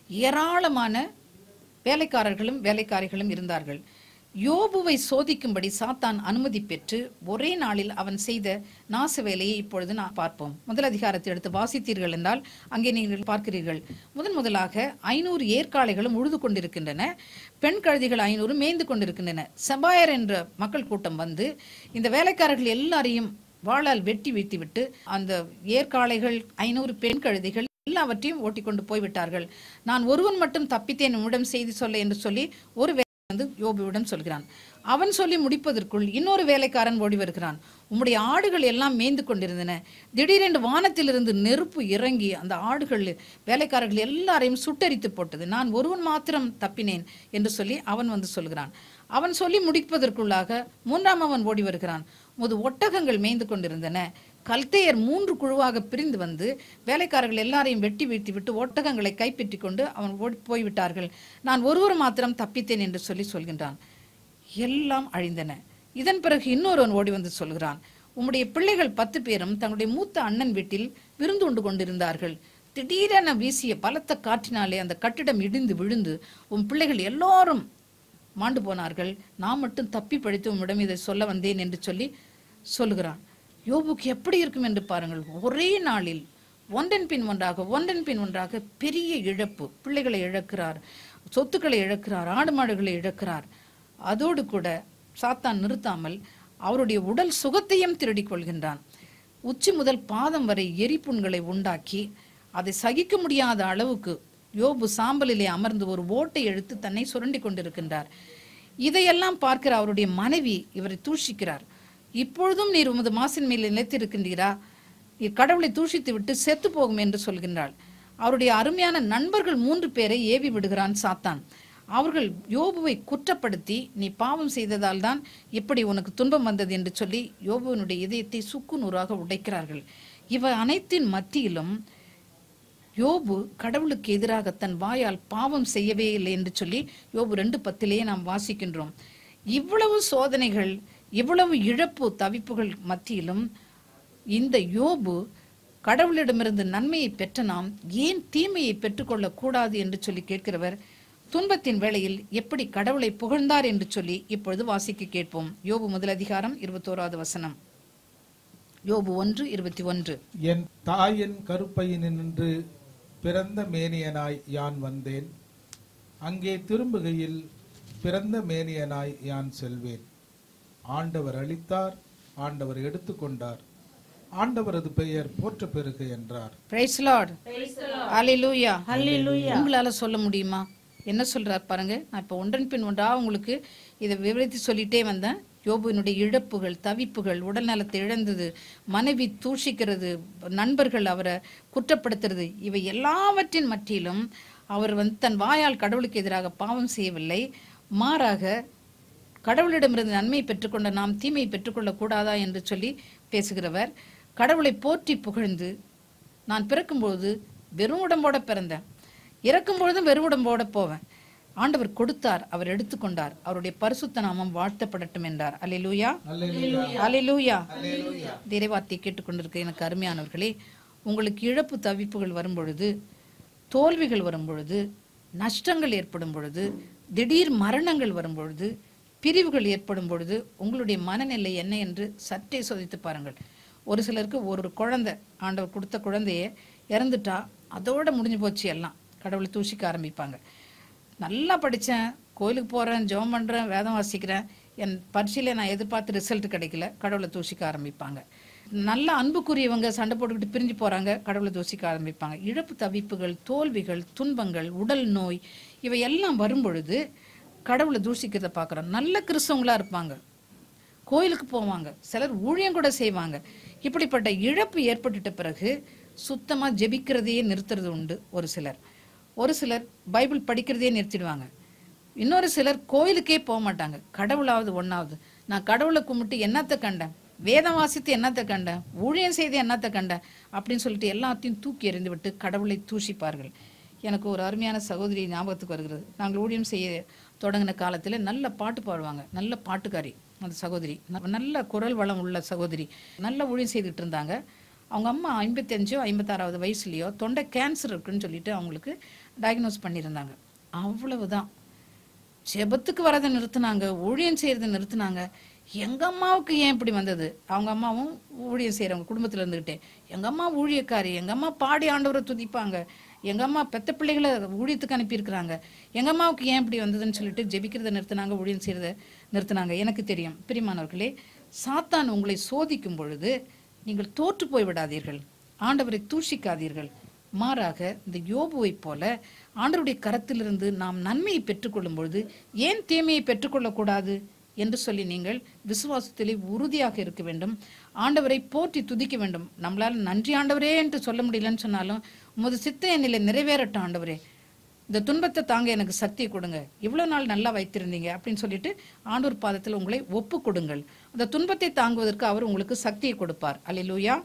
ஏராளமான வேலைக்காரர்களும் வேலைக்காரிகளும் இருந்தார்கள் யோபுவை சோதிக்கும்படி சாத்தான் அனுமதி பெற்று ஒரே நாளில் அவன் செய்த நாச வேலையை இப்பொழுது நான் பார்ப்போம் முதல் அதிகாரத்தை எடுத்து வாசித்தீர்கள் என்றால் அங்கே நீங்கள் பார்க்கிறீர்கள் முதன் முதலாக ஐநூறு ஏற்காளைகளும் உழுது கொண்டிருக்கின்றன பெண் கழுதிகள் ஐநூறு மேய்ந்து கொண்டிருக்கின்றன செபாயர் என்ற மக்கள் கூட்டம் வந்து இந்த வேலைக்காரர்கள் எல்லாரையும் வாளால் வெட்டி வீழ்த்திவிட்டு அந்த ஏற்காளைகள் ஐநூறு பெண் கழுதைகள் எல்லாவற்றையும் ஓட்டிக்கொண்டு போய்விட்டார்கள் நான் ஒருவன் மட்டும் தப்பித்தேன் உம்மிடம் செய்தி சொல்ல என்று சொல்லி ஒரு வேலை வந்து யோபுவிடம் சொல்கிறான் அவன் சொல்லி முடிப்பதற்குள் இன்னொரு வேலைக்காரன் ஓடி வருகிறான் உம்முடைய ஆடுகள் எல்லாம் மேய்ந்து கொண்டிருந்தன திடீரென்று வானத்திலிருந்து நெருப்பு இறங்கி அந்த ஆடுகள் வேலைக்காரர்கள் எல்லாரையும் சுட்டரித்து போட்டது நான் ஒருவன் மாத்திரம் தப்பினேன் என்று சொல்லி அவன் வந்து சொல்கிறான் அவன் சொல்லி முடிப்பதற்குள்ளாக மூன்றாம் அவன் ஓடி வருகிறான் முது ஒட்டகங்கள் மேய்ந்து கொண்டிருந்தன கல்தேயர் மூன்று குழுவாக பிரிந்து வந்து வேலைக்காரர்கள் எல்லாரையும் வெட்டி வீழ்த்தி விட்டு ஒட்டகங்களை கைப்பற்றி கொண்டு அவன் ஓடி போய்விட்டார்கள் நான் ஒருவர் மாத்திரம் தப்பித்தேன் என்று சொல்லி சொல்கின்றான் எல்லாம் அழிந்தன இதன் பிறகு இன்னொருவன் ஓடி வந்து சொல்கிறான் உம்முடைய பிள்ளைகள் பத்து பேரும் தங்களுடைய மூத்த அண்ணன் வீட்டில் விருந்து உண்டு கொண்டிருந்தார்கள் திடீரென வீசிய பலத்த காற்றினாலே அந்த கட்டிடம் இடிந்து விழுந்து உன் பிள்ளைகள் எல்லாரும் மாண்டு போனார்கள் நான் மட்டும் தப்பி பழித்து உம்மிடம் இதை சொல்ல வந்தேன் என்று சொல்லி சொல்லுகிறான் யோபுக்கு எப்படி இருக்கும் என்று பாருங்கள் ஒரே நாளில் ஒன்றன் பின் ஒன்றாக ஒன்றன் பின் ஒன்றாக பெரிய இழப்பு பிள்ளைகளை இழக்கிறார் சொத்துக்களை இழக்கிறார் ஆடு மாடுகளை இழக்கிறார் அதோடு கூட சாத்தான் நிறுத்தாமல் அவருடைய உடல் சுகத்தையும் திருடிக் கொள்கின்றான் உச்சி முதல் பாதம் வரை எரிப்புண்களை உண்டாக்கி அதை சகிக்க முடியாத அளவுக்கு யோபு சாம்பலிலே அமர்ந்து ஒரு ஓட்டை எடுத்து தன்னை சுரண்டி கொண்டிருக்கின்றார் இதையெல்லாம் பார்க்கிற அவருடைய மனைவி இவரை தூஷிக்கிறார் இப்பொழுதும் நீர் உமது மாசின் மேல் நிலைத்திருக்கின்றீரா நீர் கடவுளை தூஷித்து விட்டு செத்து போகும் என்று சொல்கின்றாள் அவருடைய அருமையான நண்பர்கள் மூன்று பேரை ஏவி விடுகிறான் சாத்தான் அவர்கள் யோபுவை குற்றப்படுத்தி நீ பாவம் செய்ததால் தான் இப்படி உனக்கு துன்பம் வந்தது என்று சொல்லி யோபுவினுடைய இதயத்தை சுக்கு நூறாக உடைக்கிறார்கள் இவ அனைத்தின் மத்தியிலும் யோபு கடவுளுக்கு எதிராக தன் வாயால் பாவம் செய்யவே இல்லை என்று சொல்லி யோபு ரெண்டு பத்திலேயே நாம் வாசிக்கின்றோம் இவ்வளவு சோதனைகள் இவ்வளவு இழப்பு தவிப்புகள் மத்தியிலும் இந்த யோபு கடவுளிடமிருந்து நன்மையை பெற்ற நாம் ஏன் தீமையை பெற்றுக்கொள்ளக் கூடாது என்று சொல்லி கேட்கிறவர் துன்பத்தின் வேளையில் எப்படி கடவுளை புகழ்ந்தார் என்று சொல்லி இப்பொழுது வாசிக்க கேட்போம் யோபு முதல் அதிகாரம் இருபத்தோராவது வசனம் யோபு ஒன்று இருபத்தி ஒன்று என் தாயின் கருப்பையினின்று பிறந்த மேனியனாய் யான் வந்தேன் அங்கே திரும்புகையில் பிறந்த மேனியனாய் யான் செல்வேன் ஆண்டவர் அளித்தார் ஆண்டவர் எடுத்துக்கொண்டார் ஆண்டவரது பெயர் போற்ற பெருக என்றார் பிரைஸ் லார்ட் ஹalleluya ஹalleluya உங்களால சொல்ல முடியுமா என்ன சொல்றார் பாருங்க நான் இப்போ ஒன்றன் பின் ஒன்றா உங்களுக்கு இதை விவரித்து சொல்லிட்டே வந்தேன் யோபுவினுடைய இழப்புகள் தவிப்புகள் உடல் நலத்தை இழந்தது மனைவி தூஷிக்கிறது நண்பர்கள் அவரை குற்றப்படுத்துறது இவை எல்லாவற்றின் மத்தியிலும் அவர் வந்து தன் வாயால் கடவுளுக்கு எதிராக பாவம் செய்யவில்லை மாறாக கடவுளிடமிருந்து நன்மை பெற்றுக்கொண்ட நாம் தீமையை பெற்றுக்கொள்ளக் கூடாதா என்று சொல்லி பேசுகிறவர் கடவுளை போற்றி புகழ்ந்து நான் பிறக்கும்போது வெறும் உடம்போட பிறந்தேன் இறக்கும் பொழுதும் வெறும் உடம்போட போவேன் ஆண்டவர் கொடுத்தார் அவர் எடுத்துக்கொண்டார் அவருடைய பரிசுத்த நாமம் வாழ்த்தப்படட்டும் என்றார் அல்லேலூயா அல்லேலூயா இறைவார்த்தை கேட்டுக்கொண்டிருக்க எனக்கு அருமையானவர்களே உங்களுக்கு இழப்பு தவிப்புகள் வரும் பொழுது தோல்விகள் வரும் பொழுது நஷ்டங்கள் ஏற்படும் பொழுது திடீர் மரணங்கள் வரும் பொழுது பிரிவுகள் ஏற்படும் பொழுது உங்களுடைய மனநிலை என்ன என்று சற்றே சோதித்து பாருங்கள் ஒரு சிலருக்கு ஒரு குழந்தை ஆண்டவர் கொடுத்த குழந்தைய இறந்துட்டா அதோட முடிஞ்சு போச்சு எல்லாம் கடவுளை தூஷிக்க ஆரம்பிப்பாங்க நல்லா படித்தேன் கோயிலுக்கு போகிறேன் ஜெபம் பண்ணுறேன் வேதம் வாசிக்கிறேன் என் பரீட்சையில் நான் எதிர்பார்த்த ரிசல்ட் கிடைக்கல கடவுளை தூஷிக்க ஆரம்பிப்பாங்க நல்ல அன்புக்குரியவங்க சண்டை போட்டுக்கிட்டு பிரிஞ்சு போகிறாங்க கடவுளை தூஷிக்க ஆரம்பிப்பாங்க இழப்பு தவிப்புகள் தோல்விகள் துன்பங்கள் உடல் நோய் இவை எல்லாம் வரும் பொழுது கடவுளை தூஷிக்கிறத பார்க்குறோம் நல்ல கிறிஸ்தவங்களா இருப்பாங்க கோயிலுக்கு போவாங்க சிலர் ஊழியம் கூட செய்வாங்க இப்படிப்பட்ட இழப்பு ஏற்பட்டுட்ட பிறகு சுத்தமா ஜெபிக்கிறதையே நிறுத்துறது உண்டு ஒரு சிலர் ஒரு சிலர் பைபிள் படிக்கிறதே நிறுத்திடுவாங்க இன்னொரு சிலர் கோயிலுக்கே போக மாட்டாங்க கடவுளாவது ஒண்ணாவது நான் கடவுளை கும்பிட்டு என்னத்தை கண்டேன் வேதம் வாசித்து என்னத்தை கண்டேன் ஊழியம் செய்து என்னத்தை கண்டேன் அப்படின்னு சொல்லிட்டு எல்லாத்தையும் தூக்கி எறிந்து விட்டு கடவுளை தூஷிப்பார்கள் எனக்கு ஒரு அருமையான சகோதரி ஞாபகத்துக்கு வருகிறது நாங்கள் ஊழியம் செய்ய தொடங்கின காலத்தில் நல்ல பாட்டு பாடுவாங்க நல்ல பாட்டுக்காரி அந்த சகோதரி ந- நல்ல குரல் வளம் உள்ள சகோதரி நல்ல ஊழியம் செய்துட்டு இருந்தாங்க அவங்க அம்மா ஐம்பத்தஞ்சோ ஐம்பத்தாறாவது வயசுலயோ தொண்டை கேன்சர் இருக்குன்னு சொல்லிட்டு அவங்களுக்கு டயக்னோஸ் பண்ணியிருந்தாங்க அவ்வளவுதான் ஜெபத்துக்கு வரதை நிறுத்துனாங்க ஊழியம் செய்யறதை நிறுத்துனாங்க எங்க அம்மாவுக்கு ஏன் இப்படி வந்தது அவங்க அம்மாவும் ஊழியம் செய்றவங்க குடும்பத்துல இருந்துகிட்டே எங்க அம்மா ஊழியக்காரி எங்க அம்மா பாடி ஆண்டவரை துதிப்பாங்க எங்க அம்மா பெத்த பிள்ளைகளை ஊழியத்துக்கு அனுப்பியிருக்கிறாங்க எங்க அம்மாவுக்கு ஏன் இப்படி வந்ததுன்னு சொல்லிட்டு ஜெபிக்கிறதை நிறுத்துனாங்க ஊழியம் செய்யறதை நிறுத்துனாங்க எனக்கு தெரியும் பிரிமானவர்களே சாத்தான் உங்களை சோதிக்கும் பொழுது நீங்கள் தோற்று போய் விடாதீர்கள் ஆண்டவரை தூஷிக்காதீர்கள் மாறாக இந்த யோபுவைப் போல ஆண்டவருடைய கரத்திலிருந்து நாம் நன்மையை பெற்றுக்கொள்ளும் பொழுது ஏன் தீமையை பெற்றுக்கொள்ளக்கூடாது என்று சொல்லி நீங்கள் விசுவாசத்திலே உறுதியாக இருக்க வேண்டும் ஆண்டவரை போற்றி துதிக்க வேண்டும் நம்மளால நன்றி ஆண்டவரே என்று சொல்ல முடியலன்னு சொன்னாலும் உமது சித்த என்னிலே நிறைவேறட்டும் ஆண்டவரே இந்த துன்பத்தை தாங்க எனக்கு சக்தியை கொடுங்க இவ்வளவு நாள் நல்லா வைத்திருந்தீங்க அப்படின்னு சொல்லிட்டு ஆண்டவர் பாதத்தில் உங்களை ஒப்பு கொடுங்கள் அந்த துன்பத்தை தாங்குவதற்கு அவர் உங்களுக்கு சக்தியை கொடுப்பார் அல்லேலூயா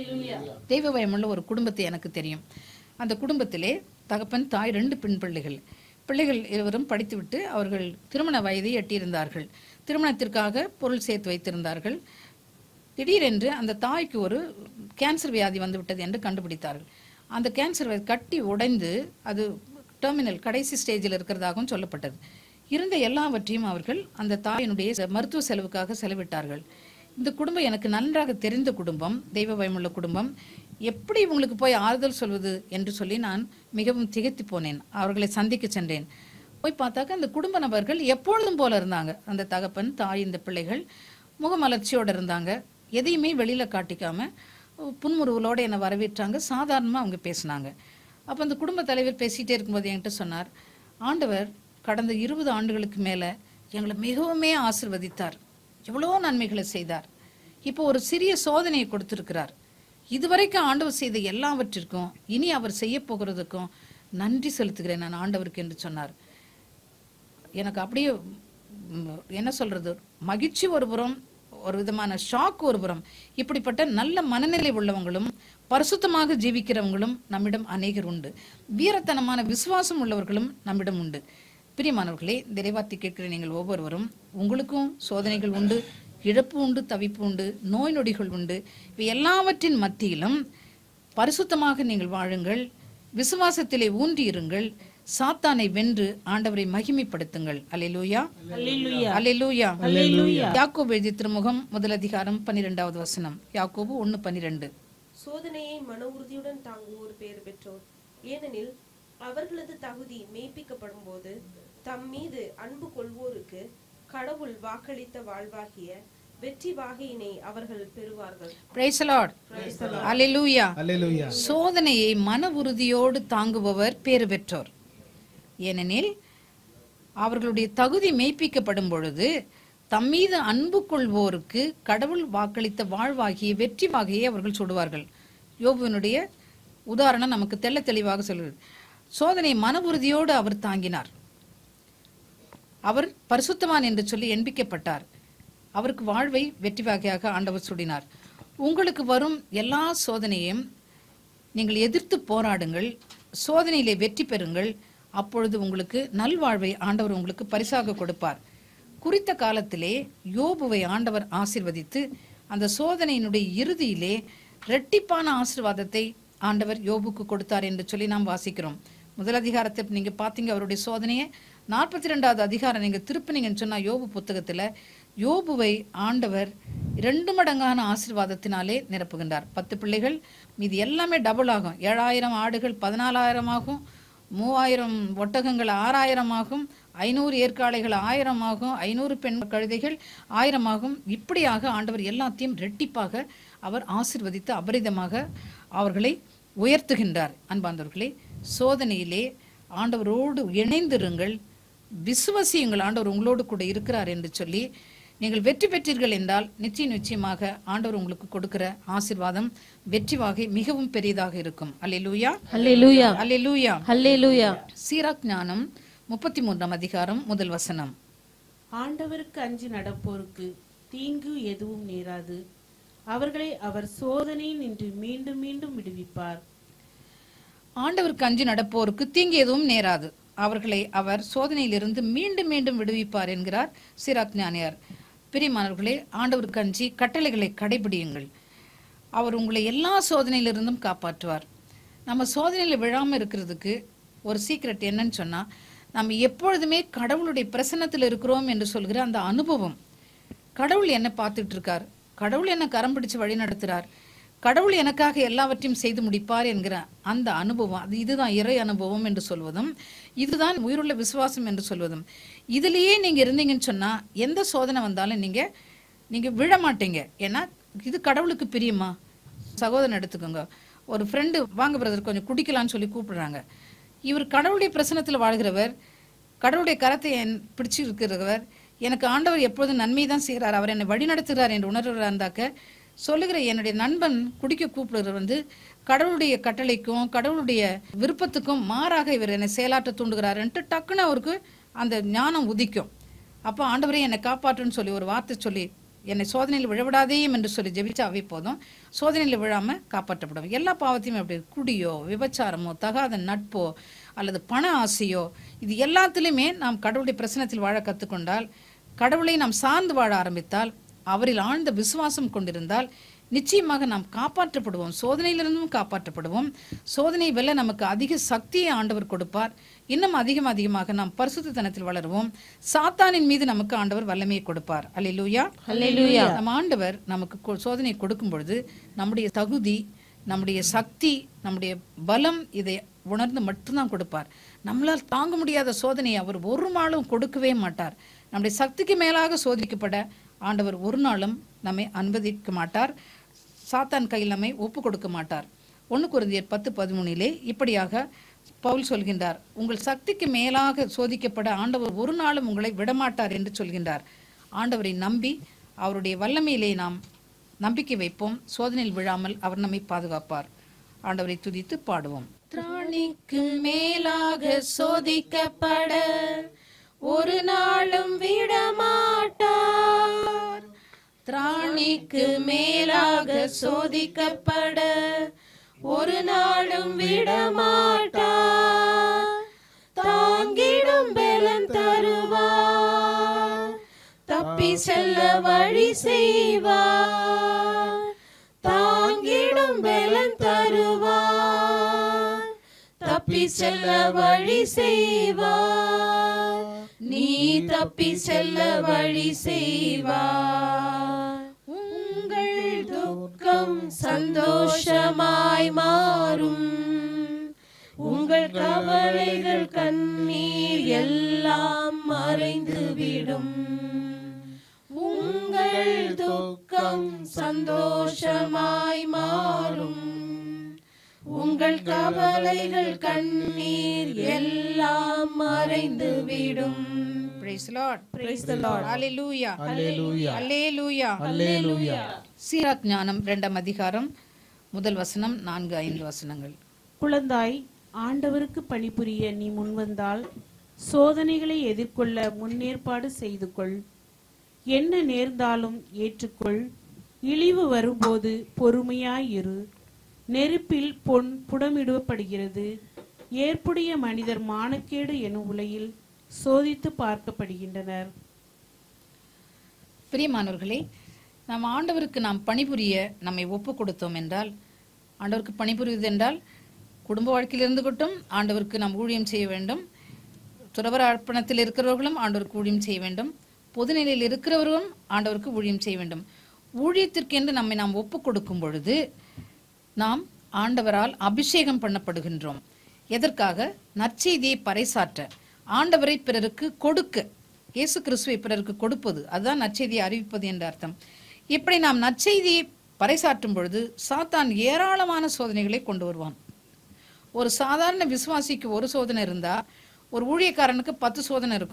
தெய்வ பயமுள்ள ஒரு குடும்பத்தை எனக்கு தெரியும் அந்த குடும்பத்திலே தகப்பன் தாய் ரெண்டு பெண் பிள்ளைகள் பிள்ளைகள் இருவரும் படித்துவிட்டு அவர்கள் திருமண வயதை எட்டியிருந்தார்கள் திருமணத்திற்காக பொருள் சேர்த்து வைத்திருந்தார்கள் திடீரென்று அந்த தாய்க்கு ஒரு கேன்சர் வியாதி வந்து விட்டது என்று கண்டுபிடித்தார்கள் அந்த கேன்சர் வியாதி கட்டி உடைந்து அது டெர்மினல் கடைசி ஸ்டேஜில் இருக்கிறதாகவும் சொல்லப்பட்டது இருந்த எல்லாவற்றையும் அவர்கள் அந்த தாயினுடைய செ- மருத்துவ செலவுக்காக செலவிட்டார்கள் இந்த குடும்பம் எனக்கு நன்றாக தெரிந்த குடும்பம் தெய்வ பயமுள்ள குடும்பம் எப்படி இவங்களுக்கு போய் ஆறுதல் சொல்வது என்று சொல்லி நான் மிகவும் திகைத்து போனேன் அவர்களை சந்திக்க சென்றேன் போய் பார்த்தாக்க அந்த குடும்ப நபர்கள் எப்பொழுதும் போல இருந்தாங்க அந்த தகப்பன் தாய் இந்த பிள்ளைகள் முகமலர்ச்சியோடு இருந்தாங்க எதையுமே வெளியில காட்டிக்காம புன்முறுவலோட என்னை வரவேற்றாங்க சாதாரணமாக அவங்க பேசினாங்க அப்போ அந்த குடும்ப தலைவர் பேசிட்டே இருக்கும்போது என்கிட்ட சொன்னார் ஆண்டவர் கடந்த இருபது ஆண்டுகளுக்கு மேலே எங்களை மிகவுமே ஆசிர்வதித்தார் எவ்வளோ நன்மைகளை செய்தார் இப்போ ஒரு சிறிய சோதனையை கொடுத்திருக்கிறார் இதுவரைக்கும் ஆண்டவர் செய்த எல்லாவற்றிற்கும் இனி அவர் செய்ய போகிறதுக்கும் நன்றி செலுத்துகிறேன் நான் ஆண்டவருக்கு என்று சொன்னார் எனக்கு அப்படியே ம், என்ன சொல்றது மகிழ்ச்சி ஒரு புறம் ஒரு விதமான ஷாக் ஒரு புறம் இப்படிப்பட்ட நல்ல மனநிலை உள்ளவங்களும் பரிசுத்தமாக ஜீவிக்கிறவங்களும் நம்மிடம் அநேகர் உண்டு வீரத்தனமான விசுவாசம் உள்ளவர்களும் நம்மிடம் உண்டு பிரியமானவர்களே இந்த இறைவார்த்தை கேட்கிற நீங்கள் ஒவ்வொருவரும் உங்களுக்கும் சோதனைகள் உண்டு இழப்பு உண்டு தவிப்பு உண்டு நோய் நொடிகள் உண்டு இவை எல்லாவற்றின் மத்தியிலும் பரிசுத்தமாக நீங்கள் வாழுங்கள் விசுவாசத்திலே ஊன்றி இருங்கள் சாத்தானை வென்று ஆண்டவரை மகிமைப்படுத்துங்கள் அல்லேலூயா அல்லேலூயா யாக்கோபு எழுதிய திருமுகம் முதல் அதிகாரம் பன்னிரெண்டாவது வசனம் யாக்கோபு ஒன்னு பன்னிரெண்டு சோதனையை மன உறுதியுடன் தாங்குவோர் பேர் பெற்றோர் ஏனெனில் அவர்களது தகுதி மெய்ப்பிக்கப்படும் போது தம் மீது அன்பு கொள்வோருக்கு கடவுள் வாக்களித்த வாழ்வாகிய வெற்றி வாகையினை அவர்கள் பெறுவார்கள் பிரைஸ் லார்ட் அல்லேலூயா அல்லேலூயா சோதனையை மன உறுதியோடு தாங்குபவர் பேறு பெற்றோர் ஏனெனில் அவர்களுடைய தகுதி மெய்ப்பிக்கப்படும் பொழுது தம் மீது அன்பு கொள்வோருக்கு கடவுள் வாக்களித்த வாழ்வாகிய வெற்றி வாகையை அவர்கள் சுடுவார்கள் யோபுவினுடைய உதாரணம் நமக்கு தெள்ள தெளிவாக சொல்கிறது சோதனை மன உறுதியோடு அவர் தாங்கினார் அவர் பரிசுத்தவான் என்று சொல்லி எண்பிக்கப்பட்டார் அவருக்கு வாழ்வை வெற்றி வகையாக ஆண்டவர் சுடினார் உங்களுக்கு வரும் எல்லா சோதனையும் நீங்கள் எதிர்த்து போராடுங்கள் சோதனையிலே வெற்றி பெறுங்கள் அப்பொழுது உங்களுக்கு நல்வாழ்வை ஆண்டவர் உங்களுக்கு பரிசாக கொடுப்பார் குறித்த காலத்திலே யோபுவை ஆண்டவர் ஆசிர்வதித்து அந்த சோதனையினுடைய இறுதியிலே இரட்டிப்பான ஆசீர்வாதத்தை ஆண்டவர் யோபுக்கு கொடுத்தார் என்று சொல்லி நாம் வாசிக்கிறோம் முதல் அதிகாரத்தை நீங்க பாத்தீங்க அவருடைய சோதனையை நாற்பத்தி ரெண்டாவது அதிகாரம் நீங்க திருப்பினீங்கன்னு சொன்னா யோபு புத்தகத்துல யோபுவை ஆண்டவர் ரெண்டு மடங்கான ஆசீர்வாதத்தினாலே நிரப்புகின்றார் பத்து பிள்ளைகள் மீது எல்லாமே டபுள் ஆகும் ஏழாயிரம் ஆடுகள் பதினாலாயிரம் ஆகும் மூவாயிரம் ஒட்டகங்கள் ஆறாயிரம் ஆகும் ஐநூறு ஏற்காளைகள் ஆயிரம் ஆகும் ஐநூறு பெண் கழுதைகள் ஆயிரம் ஆகும் இப்படியாக ஆண்டவர் எல்லாத்தையும் ரெட்டிப்பாக அவர் ஆசிர்வதித்து அபரிதமாக அவர்களை உயர்த்துகின்றார் அன்பாந்தவர்களே சோதனையிலே ஆண்டவரோடு இணைந்திருங்கள் விசுவசியுங்கள் ஆண்டவர் உங்களோடு கூட இருக்கிறார் என்று சொல்லி நீங்கள் வெற்றி பெற்றீர்கள் என்றால் நிச்சயம் நிச்சயமாக ஆண்டவர் உங்களுக்கு கொடுக்கிற ஆசீர்வாதம் வெற்றி வாகை மிகவும் பெரியதாக இருக்கும் அல்லேலூயா ஹல்லேலூயா அல்லேலூயா ஹல்லேலூயா சீராக் ஞானம் முப்பத்தி மூன்றாம் அதிகாரம் முதல் வசனம் ஆண்டவருக்கு அஞ்சி நடப்போருக்கு தீங்கு எதுவும் நேராது அவர்களை அவர் சோதனை நின்று மீண்டும் மீண்டும் விடுவிப்பார் ஆண்டவருக்கு அஞ்சு நடப்போருக்கு தீங்கு எதுவும் நேராது அவர்களை அவர் சோதனையிலிருந்து மீண்டும் மீண்டும் விடுவிப்பார் என்கிறார் சிராக் ஞானியார் பிரியமானவர்களே ஆண்டவருக்கு அஞ்சி கட்டளைகளை கடைபிடியுங்கள் அவர் உங்களை எல்லா சோதனையிலிருந்தும் காப்பாற்றுவார் நம்ம சோதனையில் விழாமல் இருக்கிறதுக்கு ஒரு சீக்ரெட் என்னன்னு சொன்னா நம்ம எப்பொழுதுமே கடவுளுடைய பிரசன்னத்தில் இருக்கிறோம் என்று சொல்கிற அந்த அனுபவம் கடவுள் என்ன பார்த்துட்டு இருக்கார் கடவுள் என்ன கரம் பிடிச்சு வழி நடத்துறார் கடவுள் எனக்காக எல்லாவற்றையும் செய்து முடிப்பார் என்கிற அந்த அனுபவம் அது இதுதான் இறை அனுபவம் என்று சொல்வதும் இதுதான் உயிருள்ள விசுவாசம் என்று சொல்வதும் இதுலயே நீங்க இருந்தீங்கன்னு சொன்னா எந்த சோதனை வந்தாலும் நீங்க நீங்க விழ மாட்டீங்க ஏன்னா இது கடவுளுக்கு பிரியமா சகோதரன் எடுத்துக்கோங்க ஒரு ஃப்ரெண்டு வாங்க பிரதர் கொஞ்சம் குடிக்கலாம்னு சொல்லி கூப்பிடுறாங்க இவர் கடவுளுடைய பிரசனத்தில் வாழ்கிறவர் கடவுளுடைய கரத்தை என் பிடிச்சு இருக்கிறவர் எனக்கு ஆண்டவர் எப்பொழுதும் நன்மை தான் செய்கிறார் அவர் என்னை வழிநடத்துகிறார் என்று உணர்கிறார் இருந்தாக்க சொல்லுகிற என்னுடைய நண்பன் குடிக்க கூப்பிடுறவர் வந்து கடவுளுடைய கட்டளைக்கும் கடவுளுடைய விருப்பத்துக்கும் மாறாக இவர் என்னை செயலாற்ற தூண்டுகிறாருன்ட்டு டக்குன்னு அவருக்கு அந்த ஞானம் உதிக்கும் அப்போ ஆண்டவரே என்னை காப்பாற்றுன்னு சொல்லி ஒரு வார்த்தை சொல்லி என்னை சோதனையில் விழவிடாதேயும் என்று சொல்லி ஜெபிச்சாவே போதும் சோதனையில் விழாம காப்பாற்றப்படும் எல்லா பாவத்தையும் அப்படி குடியோ விபச்சாரமோ தகாத நட்போ அல்லது பண ஆசையோ இது எல்லாத்திலுமே நாம் கடவுளுடைய பிரசனத்தில் வாழ கற்றுக்கொண்டால் கடவுளை நாம் சார்ந்து வாழ ஆரம்பித்தால் அவரில் ஆழ்ந்த விசுவாசம் கொண்டிருந்தால் நிச்சயமாக நாம் காப்பாற்றப்படுவோம் சோதனையிலிருந்தும் காப்பாற்றப்படுவோம் சோதனை வெல்ல நமக்கு அதிக சக்தியை ஆண்டவர் கொடுப்பார் இன்னும் அதிகம் அதிகமாக நாம் பரிசுத்தனத்தில் வளருவோம் சாத்தானின் மீது நமக்கு ஆண்டவர் வல்லமையை கொடுப்பார் அல்லேலூயா அல்லேலூயா. நம்ம ஆண்டவர் நமக்கு கொ- சோதனை கொடுக்கும் பொழுது நம்முடைய தகுதி நம்முடைய சக்தி நம்முடைய பலம் இதை உணர்ந்து மட்டும்தான் கொடுப்பார் நம்மளால் தாங்க முடியாத சோதனையை அவர் ஒரு நாளும் கொடுக்கவே மாட்டார் நம்முடைய சக்திக்கு மேலாக சோதிக்கப்பட ஆண்டவர் ஒரு நாளும் நம்மை அனுமதிக்க மாட்டார் சாத்தான் கையில் நம்மை ஒப்பு கொடுக்க மாட்டார் ஒன்று குருந்தியர் பத்து பதிமூணிலே இப்படியாக பவுல் சொல்கின்றார் உங்கள் சக்திக்கு மேலாக சோதிக்கப்பட ஆண்டவர் ஒரு நாளும் உங்களை விடமாட்டார் என்று சொல்கின்றார் ஆண்டவரை நம்பி அவருடைய வல்லமையிலே நாம் நம்பிக்கை வைப்போம் சோதனையில் விழாமல் அவர் நம்மை பாதுகாப்பார் ஆண்டவரை துதித்து பாடுவோம் திராணிக்கு மேலாக சோதிக்கப்பட ஒரு நாளும் விடமாட்டார் திராணிக்கு மேலாக சோதிக்கப்பட ஒரு நாளும் விடமாட்டார் தாங்கிடும் பலன் தருவார் தப்பி செல்ல வழி செய்வார் தாங்கிடும் பலன் தருவார் தப்பி செல்ல வழி செய்வார் நீ தப்பி செல்ல வழி செய்வார் உங்கள் துக்கம் சந்தோஷமாய் மாறும் உங்கள் கவலைகள் கண்ணீர் எல்லாம் மறைந்துவிடும் உங்கள் துக்கம் சந்தோஷமாய் மாறும் உங்கள் கவலைகள் கண்ணீர் எல்லாம் மறைந்துவிடும் Praise the Lord. Praise the Lord. Hallelujah. அல்லேலூயா Hallelujah. அல்லேலூயா சீராக் ஞானம் இரண்டாம் அதிகாரம் முதல் வசனம் நான்கு ஐந்து வசனங்கள் குழந்தாய் ஆண்டவருக்கு பணிபுரிய நீ முன்வந்தால் சோதனைகளை எதிர்கொள்ள முன்னேற்பாடு செய்து கொள் என்ன நேர்ந்தாலும் ஏற்றுக்கொள் இழிவு வரும்போது பொறுமையாயிரு நெருப்பில் பொன் புடமிடப்படுகிறது ஏற்புடைய மனிதர் மானக்கேடு எனும் உலையில் சோதித்து பார்க்கப்படுகின்றனர் பிரியமானவர்களே நாம் ஆண்டவருக்கு நாம் பணிபுரிய நம்மை ஒப்பு கொடுத்தோம் என்றால் ஆண்டவருக்கு பணிபுரிவது என்றால் குடும்ப வாழ்க்கையில் இருந்துகட்டும் ஆண்டவருக்கு நாம் ஊழியம் செய்ய வேண்டும் துறவர அர்ப்பணத்தில் இருக்கிறவர்களும் ஆண்டவருக்கு ஊழியம் செய்ய வேண்டும் பொதுநிலையில் இருக்கிறவர்களும் ஆண்டவருக்கு ஊழியம் செய்ய வேண்டும் ஊழியத்திற்கென்று நம்மை நாம் ஒப்பு கொடுக்கும் பொழுது நாம் ஆண்டவரால் அபிஷேகம் பண்ணப்படுகின்றோம் எதற்காக நற்செய்தியை பறைசாற்ற ஆண்டவரை பிறருக்கு கொடுக்க இயேசு கிறிஸ்துவை பிறருக்கு கொடுப்பது அதுதான் நற்செய்தியை அறிவிப்பது என்ற அர்த்தம் இப்படி நாம் நற்செய்தியை பறைசாற்றும் பொழுது சாத்தான் ஏராளமான சோதனைகளை கொண்டு வருவான் ஒரு சாதாரண விசுவாசிக்கு ஒரு சோதனை இருந்தா ஒரு ஊழியக்காரனுக்கு பத்து சோதனை இருக்கும்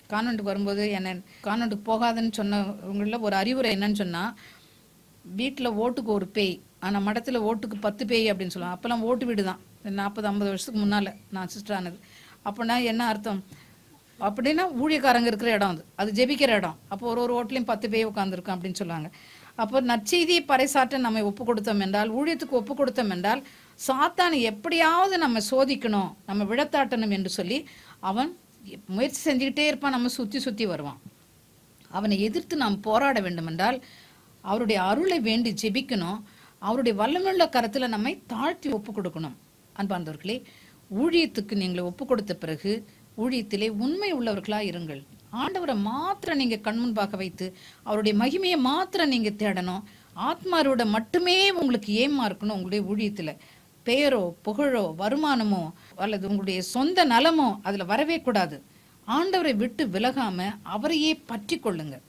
கான்வென்ட்டுக்கு வரும்போது என்ன கான்வென்ட்டுக்கு போகாதுன்னு சொன்னவங்களில் ஒரு அறிவுரை என்னன்னு சொன்னால் வீட்டில் ஓட்டுக்கு ஒரு பேய் ஆனால் மடத்தில் ஓட்டுக்கு பத்து பேய் அப்படின்னு சொல்லுவாங்க அப்போல்லாம் ஓட்டு வீடு தான் நாற்பது ஐம்பது வருஷத்துக்கு முன்னால் நான் சிஸ்டர் ஆனது அப்படின்னா என்ன அர்த்தம் அப்படின்னா ஊழியக்காரங்க இருக்கிற இடம் அது அது ஜெபிக்கிற இடம் அப்போ ஒரு ஒரு ஓட்டுலையும் பத்து பேய் உட்காந்துருக்கும் அப்படின்னு சொல்லுவாங்க அப்போ நற்செய்தியை பறைசாற்ற நம்ம ஒப்பு கொடுத்தோம் என்றால் ஊழியத்துக்கு ஒப்பு கொடுத்தோம் என்றால் சாத்தானை எப்படியாவது நம்ம சோதிக்கணும் நம்ம விழத்தாட்டணும் என்று சொல்லி அவன் முயற்சி செஞ்சுக்கிட்டே இருப்பான் நம்ம சுற்றி சுற்றி வருவான் அவனை எதிர்த்து நாம் போராட வேண்டுமென்றால் அவருடைய அருளை வேண்டி ஜெபிக்கணும் அவருடைய வல்லமுள்ள கரத்துல நம்மை தாழ்த்தி ஒப்பு கொடுக்கணும் அன்பார்ந்தவர்களே ஊழியத்துக்கு நீங்கள் ஒப்பு கொடுத்த பிறகு ஊழியத்திலே உண்மை உள்ளவர்களா இருங்கள் ஆண்டவரை மாத்திரம் நீங்க கண்முன்பாக வைத்து அவருடைய மகிமையை மாத்திரம் நீங்க தேடணும் ஆத்மாரோட மட்டுமே உங்களுக்கு ஏமா இருக்கணும் உங்களுடைய ஊழியத்துல பெயரோ புகழோ வருமானமோ அல்லது உங்களுடைய சொந்த நலமோ அதுல வரவே கூடாது ஆண்டவரை விட்டு விலகாம அவரையே பற்றி கொள்ளுங்க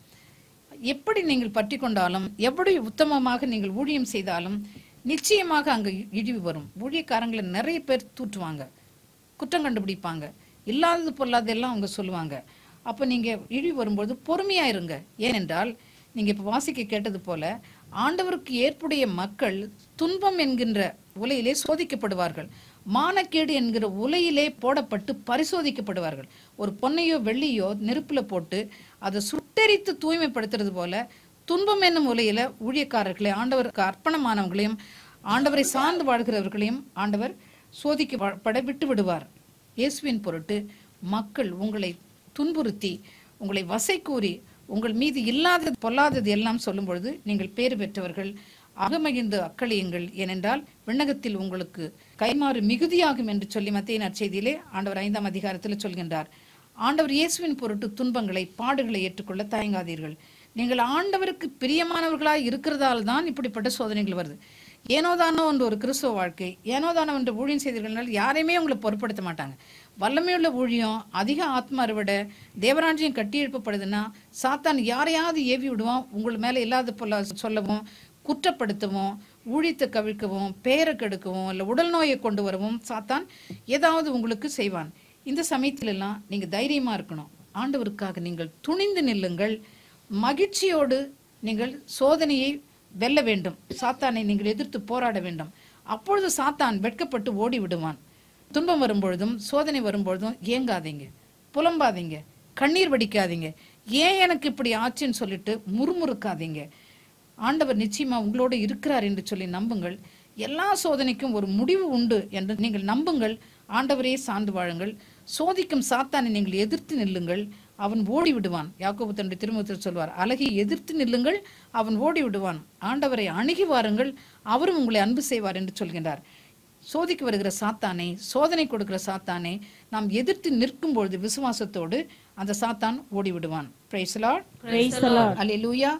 எப்படி நீங்கள் பற்றி கொண்டாலும் எப்படி உத்தமமாக நீங்கள் ஊழியம் செய்தாலும் நிச்சயமாக அங்க இ- இழிவு வரும் ஊழியக்காரங்களை நிறைய பேர் தூற்றுவாங்க குற்றம் கண்டுபிடிப்பாங்க இல்லாதது பொல்லாததெல்லாம் அவங்க சொல்லுவாங்க அப்ப நீங்க இழிவு வரும்போது பொறுமையா இருங்க ஏனென்றால் நீங்க இப்ப வாசிக்க கேட்டது போல ஆண்டவருக்கு ஏற்புடைய மக்கள் துன்பம் என்கின்ற உலையிலே சோதிக்கப்படுவார்கள் மானக்கேடு என்கிற உலையிலே போடப்பட்டு பரிசோதிக்கப்படுவார்கள் ஒரு பொன்னையோ வெள்ளியோ நெருப்புல போட்டு அதை சுட்டெரித்து தூய்மைப்படுத்துறது போல துன்பம் என்னும் உலையில ஊழியக்காரர்களை ஆண்டவருக்கு அர்ப்பணமானவங்களையும் ஆண்டவரை சார்ந்து வாழ்கிறவர்களையும் ஆண்டவர் சோதிக்கப்பட விட்டு விடுவார் இயேசுவின் பொருட்டு மக்கள் உங்களை துன்புறுத்தி உங்களை வசை கூறி உங்கள் மீது இல்லாதது பொல்லாதது எல்லாம் சொல்லும் பொழுது நீங்கள் பேறு பெற்றவர்கள் அகமகிழ்ந்து அக்களியுங்கள் ஏனென்றால் விண்ணகத்தில் உங்களுக்கு கைமாறு மிகுதியாகும் என்று சொல்லி மத்திய நற்செய்தியிலே ஆண்டவர் ஐந்தாம் அதிகாரத்தில் சொல்கின்றார் ஆண்டவர் இயேசுவின் பொருட்டு துன்பங்களை பாடுகளை ஏற்றுக்கொள்ள தயங்காதீர்கள் நீங்கள் ஆண்டவருக்கு பிரியமானவர்களாய் இருக்கிறதால் தான் இப்படிப்பட்ட சோதனைகள் வருது ஏனோதானோ என்ற ஒரு கிறிஸ்துவ வாழ்க்கை ஏனோதானோ என்ற ஊழியம் செய்தீர்கள்னால் யாரையுமே உங்களை பொருட்படுத்த மாட்டாங்க வல்லமையுள்ள ஊழியம் அதிக ஆத்மா அறுவடை தேவராஜ்யம் கட்டி எழுப்பப்படுதுன்னா சாத்தான் யாரையாவது ஏவி விடுவான் உங்கள் மேலே இல்லாத பொல்ல சொல்லவும் குற்றப்படுத்தவும் ஊழியத்தை கவிழ்க்கவும் பெயரை கெடுக்கவும் இல்லை உடல் நோயை கொண்டு வரவும் சாத்தான் ஏதாவது உங்களுக்கு செய்வான் இந்த சமயத்திலெல்லாம் நீங்கள் தைரியமா இருக்கணும் ஆண்டவருக்காக நீங்கள் துணிந்து நில்லுங்கள் மகிழ்ச்சியோடு நீங்கள் சோதனையை வெல்ல வேண்டும் சாத்தானை நீங்கள் எதிர்த்து போராட வேண்டும் அப்பொழுது சாத்தான் வெட்கப்பட்டு ஓடி விடுவான் துன்பம் வரும்பொழுதும் சோதனை வரும்பொழுதும் ஏங்காதீங்க புலம்பாதீங்க கண்ணீர் வடிக்காதீங்க ஏன் எனக்கு இப்படி ஆச்சுன்னு சொல்லிட்டு முறுமுறுக்காதீங்க ஆண்டவர் நிச்சயமா உங்களோடு இருக்கிறார் என்று சொல்லி நம்புங்கள் எல்லா சோதனைக்கும் ஒரு முடிவு உண்டு என்று நீங்கள் நம்புங்கள் ஆண்டவரே சார்ந்து வாழுங்கள் சோதிக்கும் சாத்தானை நீங்கள் எதிர்த்து நில்லுங்கள் அவன் ஓடி விடுவான் யாக்கோபு தன்னுடைய திருமுகத்தில் சொல்வார் அழகை எதிர்த்து நில்லுங்கள் அவன் ஓடி விடுவான் ஆண்டவரை அணுகி வாருங்கள் அவரும் உங்களை அன்பு செய்வார் என்று சொல்கின்றார் சோதிக்கு வருகிற சாத்தானை சோதனை கொடுக்கிற சாத்தானை நாம் எதிர்த்து நிற்கும் பொழுது விசுவாசத்தோடு அந்த சாத்தான் ஓடி விடுவான் Praise the Lord. அல்லேலூயா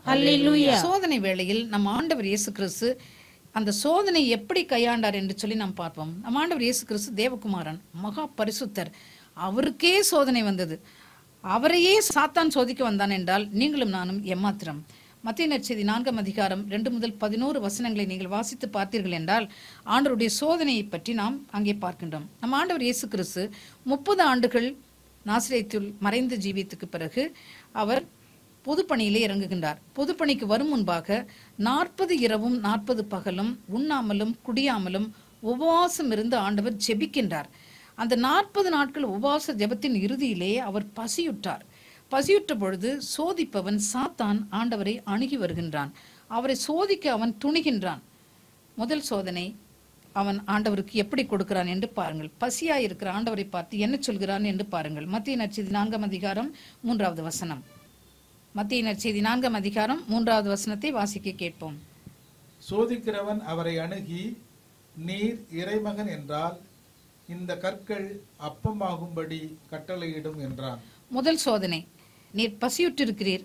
சோதனை வேளையில் நம் ஆண்டவர் இயேசு கிறிஸ்து அந்த சோதனை எப்படி கையாண்டார் என்று சொல்லி நாம் பார்ப்போம் நம் ஆண்டவர் இயேசு கிறிஸ்து தேவகுமாரன் மகா பரிசுத்தர் அவருக்கே சோதனை வந்தது அவரையே சாத்தான் சோதிக்க வந்தான் என்றால் நீங்களும் நானும் எம்மாத்திரம் மத்திய நற்செய்தி நான்காம் அதிகாரம் ரெண்டு முதல் பதினோரு வசனங்களை நீங்கள் வாசித்து பார்த்தீர்கள் என்றால் ஆண்டவருடைய சோதனையை பற்றி நாம் அங்கே பார்க்கின்றோம் நம் ஆண்டவர் இயேசு கிறிஸ்து முப்பது ஆண்டுகள் நாசிரியத்தில் மறைந்த ஜீவியத்துக்கு பிறகு அவர் பொதுப்பணியிலே இறங்குகின்றார் பொதுப்பணிக்கு வரும் முன்பாக நாற்பது இரவும் நாற்பது பகலும் உண்ணாமலும் குடியாமலும் உபவாசம் இருந்து ஆண்டவர் ஜெபிக்கின்றார் அந்த நாற்பது நாட்கள் உபவாச ஜெபத்தின் இறுதியிலே அவர் பசியுற்றார் பசியுற்ற பொழுது சோதிப்பவன் சாத்தான் ஆண்டவரை அணுகி வருகின்றான் அவரை சோதிக்க அவன் துணிகின்றான் முதல் சோதனை அவன் ஆண்டவருக்கு எப்படி கொடுக்கிறான் என்று பாருங்கள் பசியாய் இருக்கிற ஆண்டவரை பார்த்து என்ன சொல்கிறான் என்று பாருங்கள் மத்திய நற்செய்தி நான்காம் அதிகாரம் மூன்றாவது வசனம் மத்திய நற்செய்தி நான்காம் அதிகாரம் மூன்றாவது வசனத்தை வாசிக்க கேட்போம் சோதிக்கிறவன் அவரை அணுகி நீர் இறைமகன் என்றால் இந்த கற்கள் அப்பமாகும்படி கட்டளையிடும் என்றான் முதல் சோதனை நீர் பசியுற்றிருக்கிறீர்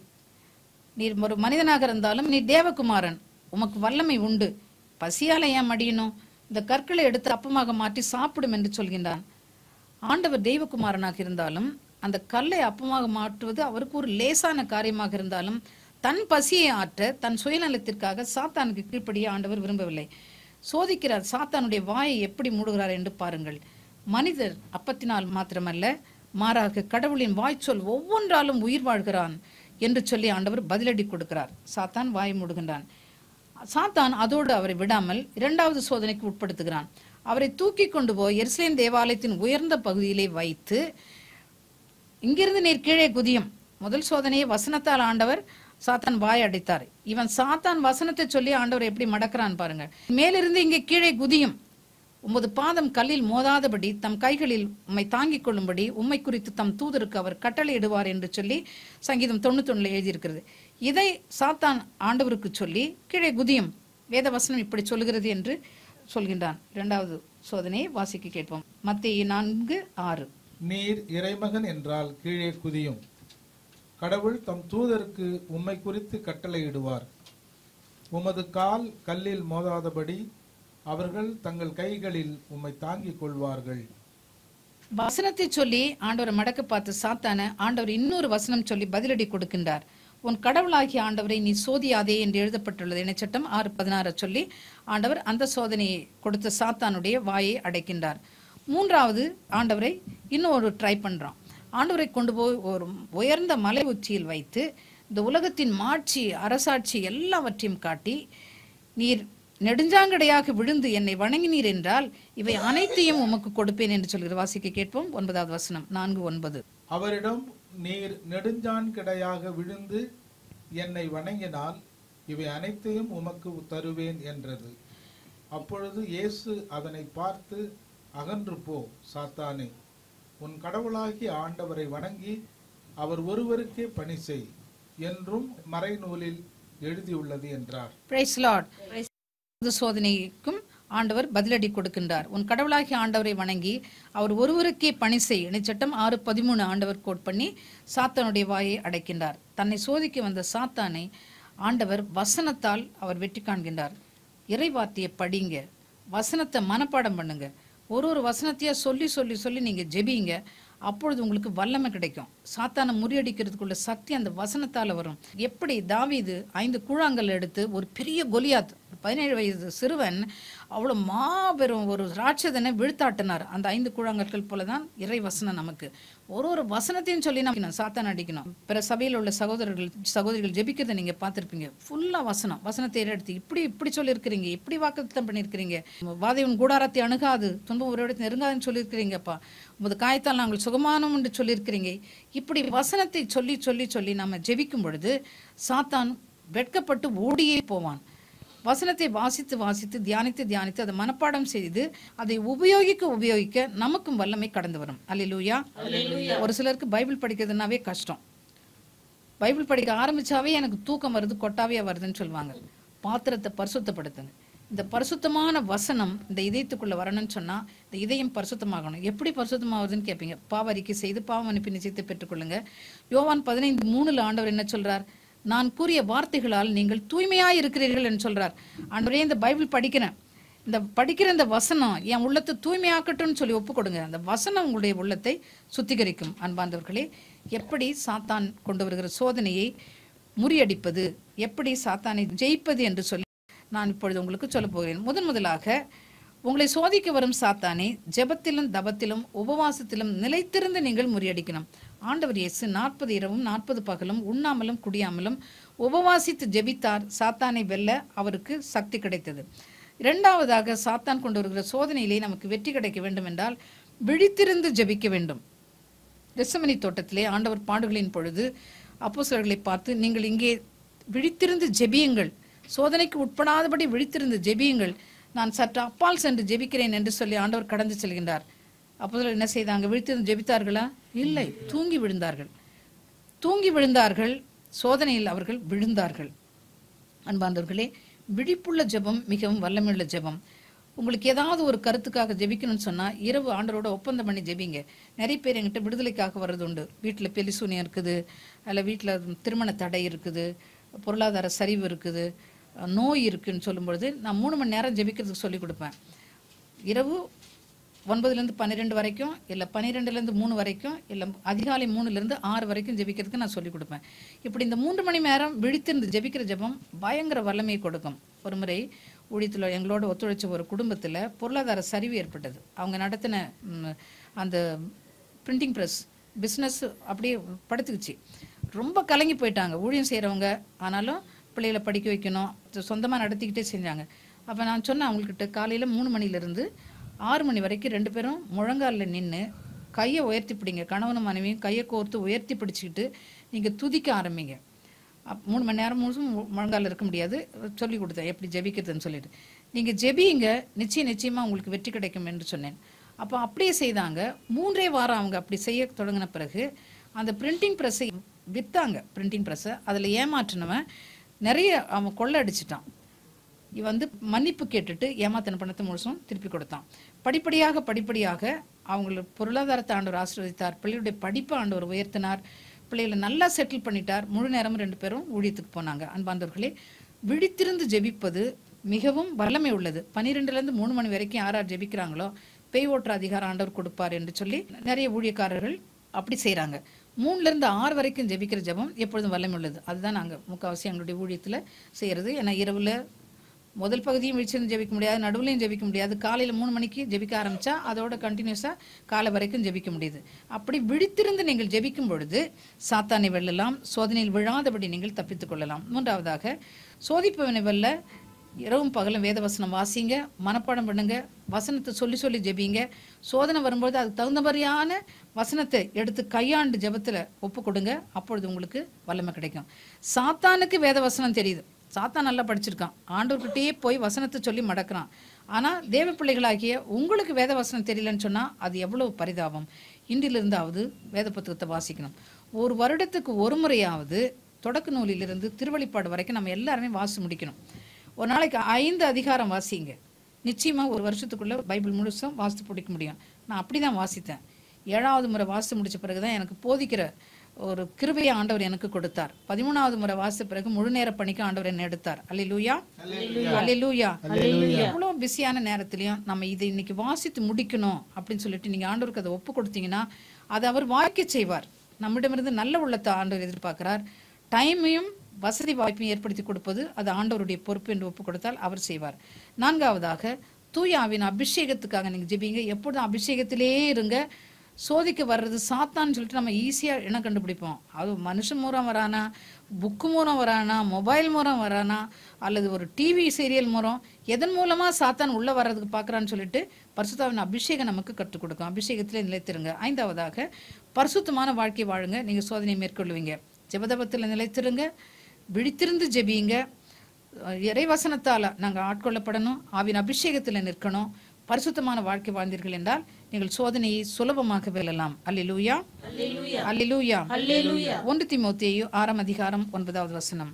நீர் ஒரு மனிதனாக இருந்தாலும் நீர் தேவகுமாரன் உமக்கு வல்லமை உண்டு பசியால ஏன் மடியணும் இந்த கற்களை எடுத்து அப்பமாக மாற்றி சாப்பிடும் என்று சொல்கின்றான் ஆண்டவர் தெய்வகுமாரனாக இருந்தாலும் அந்த கல்லை அப்பமாக மாற்றுவது அவருக்கு ஒரு லேசான காரியமாக இருந்தாலும் தன் பசியை ஆற்ற தன் சுயநலத்திற்காக சாத்தானுக்கு கீழ்ப்படிய ஆண்டவர் விரும்பவில்லை சோதிக்கிறார் சாத்தானுடைய வாயை எப்படி மூடுகிறார் என்று பாருங்கள் மனிதர் அப்பத்தினால் மாத்திரமல்ல மாறாக கடவுளின் வாய்ச்சொல் ஒவ்வொன்றாலும் உயிர் வாழ்கிறான் என்று சொல்லி ஆண்டவர் பதிலடி கொடுக்கிறார் சாத்தான் வாய் மூடுகின்றான் சாத்தான் அதோடு அவரை விடாமல் இரண்டாவது சோதனைக்கு உட்படுத்துகிறான் அவரை தூக்கி கொண்டு போய் எருசலேம் தேவாலயத்தின் உயர்ந்த பகுதியிலே வைத்து இங்கிருந்து நீர் கீழே குதியும் முதல் சோதனையை வசனத்தால் ஆண்டவர் சாத்தான் வாய் அடைத்தார் இவன் சாத்தான் வசனத்தை சொல்லி ஆண்டவர் எப்படி மடக்கிறான் பாருங்க மேலிருந்து இங்கே கீழே குதியும் உமது பாதம் கல்லில் மோதாதபடி தம் கைகளில் உம்மை தாங்கிக் கொள்ளும்படி உம்மை குறித்து தம் தூதருக்கு அவர் கட்டளையிடுவார் என்று சொல்லி சங்கீதம் தொண்ணூத்தொன்னுல எழுதியிருக்கிறது இதை சாத்தான் ஆண்டவருக்கு சொல்லி கீழே குதியும் வேத வசனம் இப்படி சொல்லுகிறது என்று சொல்கின்றான் இரண்டாவது சோதனையை வாசிக்க கேட்போம் மத்திய நான்கு ஆறு நீர் இறைமகன் என்றால் கீழே குதியும் கடவுள் தம் தூதருக்கு உம்மை குறித்து கட்டளையிடுவார் உமது கால் கல்லில் மோதாதபடி அவர்கள் தங்கள் கைகளில் உம்மை தாங்கிக் கொள்வார்கள் வசனத்தை சொல்லி ஆண்டவரை மடக்க பார்த்து சாத்தான ஆண்டவர் இன்னொரு வசனம் சொல்லி பதிலடி கொடுக்கின்றார் உன் கடவுளாகிய ஆண்டவரை நீ சோதியாதே என்று எழுதப்பட்டுள்ளது இணைச்சட்டம் ஆறு பதினாறு சொல்லி ஆண்டவர் அந்த சோதனையை கொடுத்த சாத்தானுடைய வாயை அடைக்கின்றார் மூன்றாவது ஆண்டவரை இன்னும் ஒரு ட்ரை பண்றான் ஆண்டவரை கொண்டு போய் ஒரு உயர்ந்த மலை உச்சியில் வைத்து இந்த உலகத்தின் மாட்சி அரசாட்சி எல்லாவற்றையும் காட்டி நீர் நெடுஞ்சாங்கடையாக விழுந்து என்னை வணங்கினீர் என்றால் இவை அனைத்தையும் உமக்கு கொடுப்பேன் என்று சொல்கிற வாசிக்க கேட்போம் ஒன்பதாவது வசனம் நான்கு ஒன்பது அவரிடம் நீர் நெடுஞ்சான் கிடையாக விழுந்து என்னை வணங்கினால் இவை அனைத்தையும் உமக்கு தருவேன் என்றது அப்பொழுது இயேசு அதனை பார்த்து அகன்று போ சாத்தானே உன் கடவுளாகிய ஆண்டவரை வணங்கி அவர் ஒருவருக்கே பணி செய் என்றும் மறைநூலில் எழுதியுள்ளது என்றார் பிரைஸ் லார்ட் சோதனைக்கும் ஆண்டவர் பதிலடி கொடுக்கின்றார் உன் கடவுளாகிய ஆண்டவரை வணங்கி அவர் ஒருவருக்கே பணி செய் இணைச்சட்டம் ஆறு பதிமூணு ஆண்டவர் கோட் பண்ணி சாத்தானுடைய வாயை அடைக்கின்றார் தன்னை சோதிக்க வந்த சாத்தானை ஆண்டவர் வசனத்தால் அவர் வெற்றி காண்கின்றார் இறைவார்த்தையை படிங்க வசனத்தை மனப்பாடம் பண்ணுங்க ஒரு ஒரு வசனத்தையா சொல்லி சொல்லி சொல்லி நீங்க ஜெபிங்க அப்பொழுது உங்களுக்கு வல்லமை கிடைக்கும் சாத்தானை முறியடிக்கிறதுக்குள்ள சக்தி அந்த வசனத்தால வரும் எப்படி தாவீது ஐந்து கூழாங்கல் எடுத்து ஒரு பெரிய கொலியாத் பதினேழு வயது சிறுவன் அவ்வளோ மாபெரும் ஒரு ராட்சதனை வீழ்த்தாட்டினார் அந்த ஐந்து கூழாங்கற்கள் போல தான் இறை வசனம் நமக்கு ஒரு ஒரு வசனத்தையும் சொல்லி நம்ம சாத்தான் அடிக்கணும் பிற சபையில் உள்ள சகோதரர்கள் சகோதரிகள் ஜெபிக்கிறதை நீங்க பார்த்திருப்பீங்க ஃபுல்லா வசனம் வசனத்தை எடுத்து இப்படி இப்படி சொல்லியிருக்கிறீங்க இப்படி வாக்குத்தம் பண்ணியிருக்கிறீங்க வாதையின் கூடாரத்தை அணுகாது துன்பம் ஒரு இடத்தை நெருங்காதுன்னு சொல்லியிருக்கிறீங்கப்பா உமது காயத்தால் நாங்கள் சுகமானோம் என்று சொல்லியிருக்கிறீங்க இப்படி வசனத்தை சொல்லி சொல்லி சொல்லி நம்ம ஜெபிக்கும் பொழுது சாத்தான் வெட்கப்பட்டு ஓடியே போவான் வசனத்தை வாசித்து வாசித்து தியானித்து தியானித்து அதை மனப்பாடம் செய்து அதை உபயோகிக்க உபயோகிக்க நமக்கும் வல்லமை கடந்து வரும் அல்லேலூயா ஒரு சிலருக்கு பைபிள் படிக்கிறதுனாவே கஷ்டம் பைபிள் படிக்க ஆரம்பிச்சாவே எனக்கு தூக்கம் வருது கொட்டாவே வருதுன்னு சொல்லுவாங்க பாத்திரத்தை பரிசுத்தப்படுத்துங்க இந்த பரிசுத்தமான வசனம் இந்த இதயத்துக்குள்ள வரணும்னு சொன்னா இந்த இதயம் பரிசுத்தமாகணும் எப்படி பரிசுத்தமாகுதுன்னு கேட்பீங்க பாவரிக்கை செய்து பாவம் அனுப்பி நிச்சயத்தை பெற்றுக்கொள்ளுங்க யோவான் பதினைந்து மூணுல ஆண்டவர் என்ன சொல்றார் நான் கூறிய வார்த்தைகளால் நீங்கள் தூய்மையாய் இருக்கிறீர்கள் என்று சொல்றார் ஆண்டவரே இந்த பைபிள் படிக்கிறேன் இந்த படிக்கிற இந்த வசனம் என் உள்ளத்தை தூய்மையாக்கட்டும்னு சொல்லி ஒப்பு கொடுங்க அந்த வசனம் உங்களுடைய உள்ளத்தை சுத்திகரிக்கும் அன்பார்ந்தவர்களே எப்படி சாத்தான் கொண்டு வருகிற சோதனையை முறியடிப்பது எப்படி சாத்தானை ஜெயிப்பது என்று சொல்லி நான் இப்பொழுது உங்களுக்கு சொல்ல போகிறேன் முதன் முதலாக உங்களை சோதிக்க வரும் சாத்தானை ஜெபத்திலும் தபத்திலும் உபவாசத்திலும் நிலைத்திருந்து நீங்கள் முறியடிக்கணும் ஆண்டவர் இயேசு நாற்பது இரவும் நாற்பது பகலும் உண்ணாமலும் குடியாமலும் உபவாசித்து ஜெபித்தார் சாத்தானை வெல்ல அவருக்கு சக்தி கிடைத்தது இரண்டாவதாக சாத்தான் கொண்டு வருகிற சோதனையிலே நமக்கு வெற்றி கிடைக்க வேண்டும் என்றால் விழித்திருந்து ஜெபிக்க வேண்டும் கெத்செமனி தோட்டத்திலே ஆண்டவர் பாடுகளின் பொழுது அப்போஸ்தலர்களை பார்த்து நீங்கள் இங்கே விழித்திருந்து ஜெபியுங்கள் சோதனைக்கு உட்படாதபடி விழித்திருந்து ஜெபியுங்கள் நான் சற்று அப்பால் சென்று ஜெபிக்கிறேன் என்று சொல்லி ஆண்டவர் கடந்து செல்கின்றார் அப்போஸ்தலர் என்ன செய்தாங்க விழித்திருந்து ஜெபித்தார்களா இல்லை தூங்கி விழுந்தார்கள் தூங்கி விழுந்தார்கள் சோதனையில் அவர்கள் விழுந்தார்கள் அன்பார்ந்தவர்களே விழிப்புள்ள ஜெபம் மிகவும் வல்லமையுள்ள ஜெபம் உங்களுக்கு ஏதாவது ஒரு கருத்துக்காக ஜெபிக்கணும்னு சொன்னா இரவு ஆண்டரோட ஒப்பந்தம் பண்ணி ஜெபிங்க நிறைய பேர் என்கிட்ட விடுதலைக்காக வர்றது உண்டு வீட்டில் பெலிசூனியம் இருக்குது அதில் வீட்டில் திருமண தடை இருக்குது பொருளாதார சரிவு இருக்குது நோய் இருக்குன்னு சொல்லும் பொழுது நான் மூணு மணி நேரம் ஜெபிக்கிறதுக்கு சொல்லி கொடுப்பேன் இரவு ஒன்பதுலேருந்து பன்னிரெண்டு வரைக்கும் இல்லை பன்னிரெண்டுலேருந்து மூணு வரைக்கும் இல்லை அதிகாலை மூணுலேருந்து ஆறு வரைக்கும் ஜெபிக்கிறதுக்கு நான் சொல்லி கொடுப்பேன் இப்படி இந்த மூன்று மணி நேரம் விழித்திருந்து ஜெபிக்கிற ஜெபம் பயங்கர வல்லமையை கொடுக்கும் ஒரு முறை ஊழியத்தில் எங்களோட ஒத்துழைச்ச ஒரு குடும்பத்தில் பொருளாதார சரிவு ஏற்பட்டது அவங்க நடத்தின ம், அந்த பிரிண்டிங் ப்ரெஸ் பிஸ்னஸ் அப்படியே படுத்துக்குச்சு ரொம்ப கலங்கி போயிட்டாங்க ஊழியம் செய்கிறவங்க ஆனாலும் பிள்ளைகளை படிக்க வைக்கணும் சொந்தமாக நடத்திக்கிட்டே செஞ்சாங்க அப்போ நான் சொன்னேன் அவங்கக்கிட்ட காலையில் மூணு மணிலேருந்து ஆறு மணி வரைக்கும் ரெண்டு பேரும் முழங்காலில் நின்று கையை உயர்த்தி பிடிங்க கணவனும் மனைவியும் கையை கோர்த்து உயர்த்தி பிடிச்சிக்கிட்டு நீங்கள் துதிக்க ஆரம்பிங்க அப் மூணு மணி நேரம் முழுசும் முழங்கால இருக்க முடியாது சொல்லி கொடுத்தேன் எப்படி ஜெபிக்கிறதுன்னு சொல்லிட்டு நீங்கள் ஜெபிங்க நிச்சயம் நிச்சயமாக உங்களுக்கு வெற்றி கிடைக்கும் என்று சொன்னேன் அப்போ அப்படியே செய்தாங்க மூன்றே வாரம் அவங்க அப்படி செய்ய தொடங்கின பிறகு அந்த பிரிண்டிங் ப்ரெஸ்ஸை விற்றாங்க பிரிண்டிங் ப்ரெஸ்ஸை அதில் ஏமாற்றினவன் நிறைய அவன் கொள்ளை அடிச்சிட்டான் இவன் வந்து மன்னிப்பு கேட்டுட்டு ஏமாத்தின பணத்தை முழுசும் திருப்பி கொடுத்தான் படிப்படியாக படிப்படியாக அவங்களுக்கு பொருளாதாரத்தை ஆண்டவர் ஆசீர்வதித்தார் பிள்ளைகளுடைய படிப்பை ஆண்டவர் உயர்த்தினார் பிள்ளைகளை நல்லா செட்டில் பண்ணிட்டார் முழு நேரமும் ரெண்டு பேரும் ஊழியத்துக்கு போனாங்க அன்பாந்தவர்களே விழித்திருந்து ஜெபிப்பது மிகவும் வல்லமை உள்ளது பன்னிரெண்டுல இருந்து மூணு மணி வரைக்கும் யார் யார் ஜெபிக்கிறாங்களோ பேய் ஓட்டுற அதிகாரம் ஆண்டவர் கொடுப்பார் என்று சொல்லி நிறைய ஊழியக்காரர்கள் அப்படி செய்றாங்க மூணுல இருந்து ஆறு வரைக்கும் ஜெபிக்கிற ஜெபம் எப்பொழுதும் வல்லமை உள்ளது அதுதான் நாங்க முக்கால்வாசி எங்களுடைய ஊழியத்துல செய்யறது ஏன்னா இரவுல முதல் பகுதியும் விழிச்சிருந்து ஜெபிக்க முடியாது நடுவுலையும் ஜெபிக்க முடியாது காலையில் மூணு மணிக்கு ஜெபிக்க ஆரம்பிச்சா அதோட கண்டினியூஸாக காலை வரைக்கும் ஜெபிக்க முடியுது அப்படி விழித்திருந்து நீங்கள் ஜெபிக்கும் பொழுது சாத்தானை வெல்லலாம் சோதனையில் விழாதபடி நீங்கள் தப்பித்துக் கொள்ளலாம் மூன்றாவதாக சோதிப்பவனை வெல்ல இரவும் பகலும் வேத வசனம் வாசிங்க மனப்பாடம் பண்ணுங்க வசனத்தை சொல்லி சொல்லி ஜெபிங்க சோதனை வரும்போது அதுக்கு தகுந்த மாதிரியான வசனத்தை எடுத்து கையாண்டு ஜெபத்துல ஒப்பு கொடுங்க அப்பொழுது உங்களுக்கு வல்லமை கிடைக்கும் சாத்தானுக்கு வேத வசனம் தெரியுது சாத்தான் நல்லா படிச்சிருக்கான் ஆண்டவர்கிட்டயே போய் வசனத்தை சொல்லி மடக்குறான் ஆனா தேவ பிள்ளைகளாகிய உங்களுக்கு வேத வசனம் தெரியலன்னு சொன்னா அது எவ்வளவு பரிதாபம் இன்றிலிருந்தாவது வேத புத்தகத்தை வாசிக்கணும் ஒரு வருடத்துக்கு ஒரு முறையாவது தொடக்க நூலிலிருந்து திருவழிப்பாடு வரைக்கும் நம்ம எல்லாருமே வாசி முடிக்கணும் ஒரு நாளைக்கு ஐந்து அதிகாரம் வாசிங்க நிச்சயமா ஒரு வருஷத்துக்குள்ள பைபிள் முழுசும் வாசித்து பிடிக்க முடியும் நான் அப்படிதான் வாசித்தேன் ஏழாவது முறை வாசித்து முடிச்ச பிறகுதான் எனக்கு போதிக்கிற ஒரு கிருபையை ஆண்டவர் எனக்கு கொடுத்தார் பதிமூணாவது முறை வாசித்த பிறகு முழு நேர பணிக்கு ஆண்டவர் என்ன எடுத்தார் அல்லேலூயா அல்லேலூயா எவ்வளவு பிஸியான நேரத்திலையும் நம்ம இதை இன்னைக்கு வாசித்து முடிக்கணும் அப்படின்னு சொல்லிட்டு நீங்க ஆண்டவருக்கு அதை ஒப்பு கொடுத்தீங்கன்னா அதை அவர் வாய்க்க செய்வார் நம்மிடமிருந்து நல்ல உள்ளத்தை ஆண்டவர் எதிர்பார்க்கிறார் டைமையும் வசதி வாய்ப்பையும் ஏற்படுத்தி கொடுப்பது அது ஆண்டவருடைய பொறுப்பு என்று ஒப்பு கொடுத்தால் அவர் செய்வார் நான்காவதாக தூயாவின் அபிஷேகத்துக்காக நீங்க ஜெபிங்க எப்பொழுதும் அபிஷேகத்திலே இருங்க சோதிக்க வர்றது சாத்தான்னு சொல்லிட்டு நம்ம ஈஸியா இனம் கண்டுபிடிப்போம் அது மனுஷன் மூலம் வரானா புக்கு மூலம் வரானா மொபைல் மூலம் வரானா அல்லது ஒரு டிவி சீரியல் மூலம் எதன் மூலமா சாத்தான் உள்ள வர்றதுக்கு பார்க்கறான்னு சொல்லிட்டு பரிசுத்தாவின் அபிஷேகம் நமக்கு கற்றுக் கொடுக்கும் அபிஷேகத்திலே நிலைத்திருங்க ஐந்தாவதாக பரிசுத்தமான வாழ்க்கை வாழுங்க நீங்க சோதனை மேற்கொள்ளுவீங்க ஜெபதபத்தில் நிலைத்திருங்க விழித்திருந்து ஜெபியுங்க இறைவசனத்தால நாங்க ஆட்கொள்ளப்படணும் ஆவின் அபிஷேகத்துல நிற்கணும் பரிசுத்தமான வாழ்க்கை வாழ்ந்தீர்கள் என்றால் நீங்கள் சோதனையை சுலபமாக வெல்லலாம் அல்லேலூயா அல்லேலூயா ஒன்று தீமோத்தேயு ஆறாம் அதிகாரம் ஒன்பதாவது வசனம்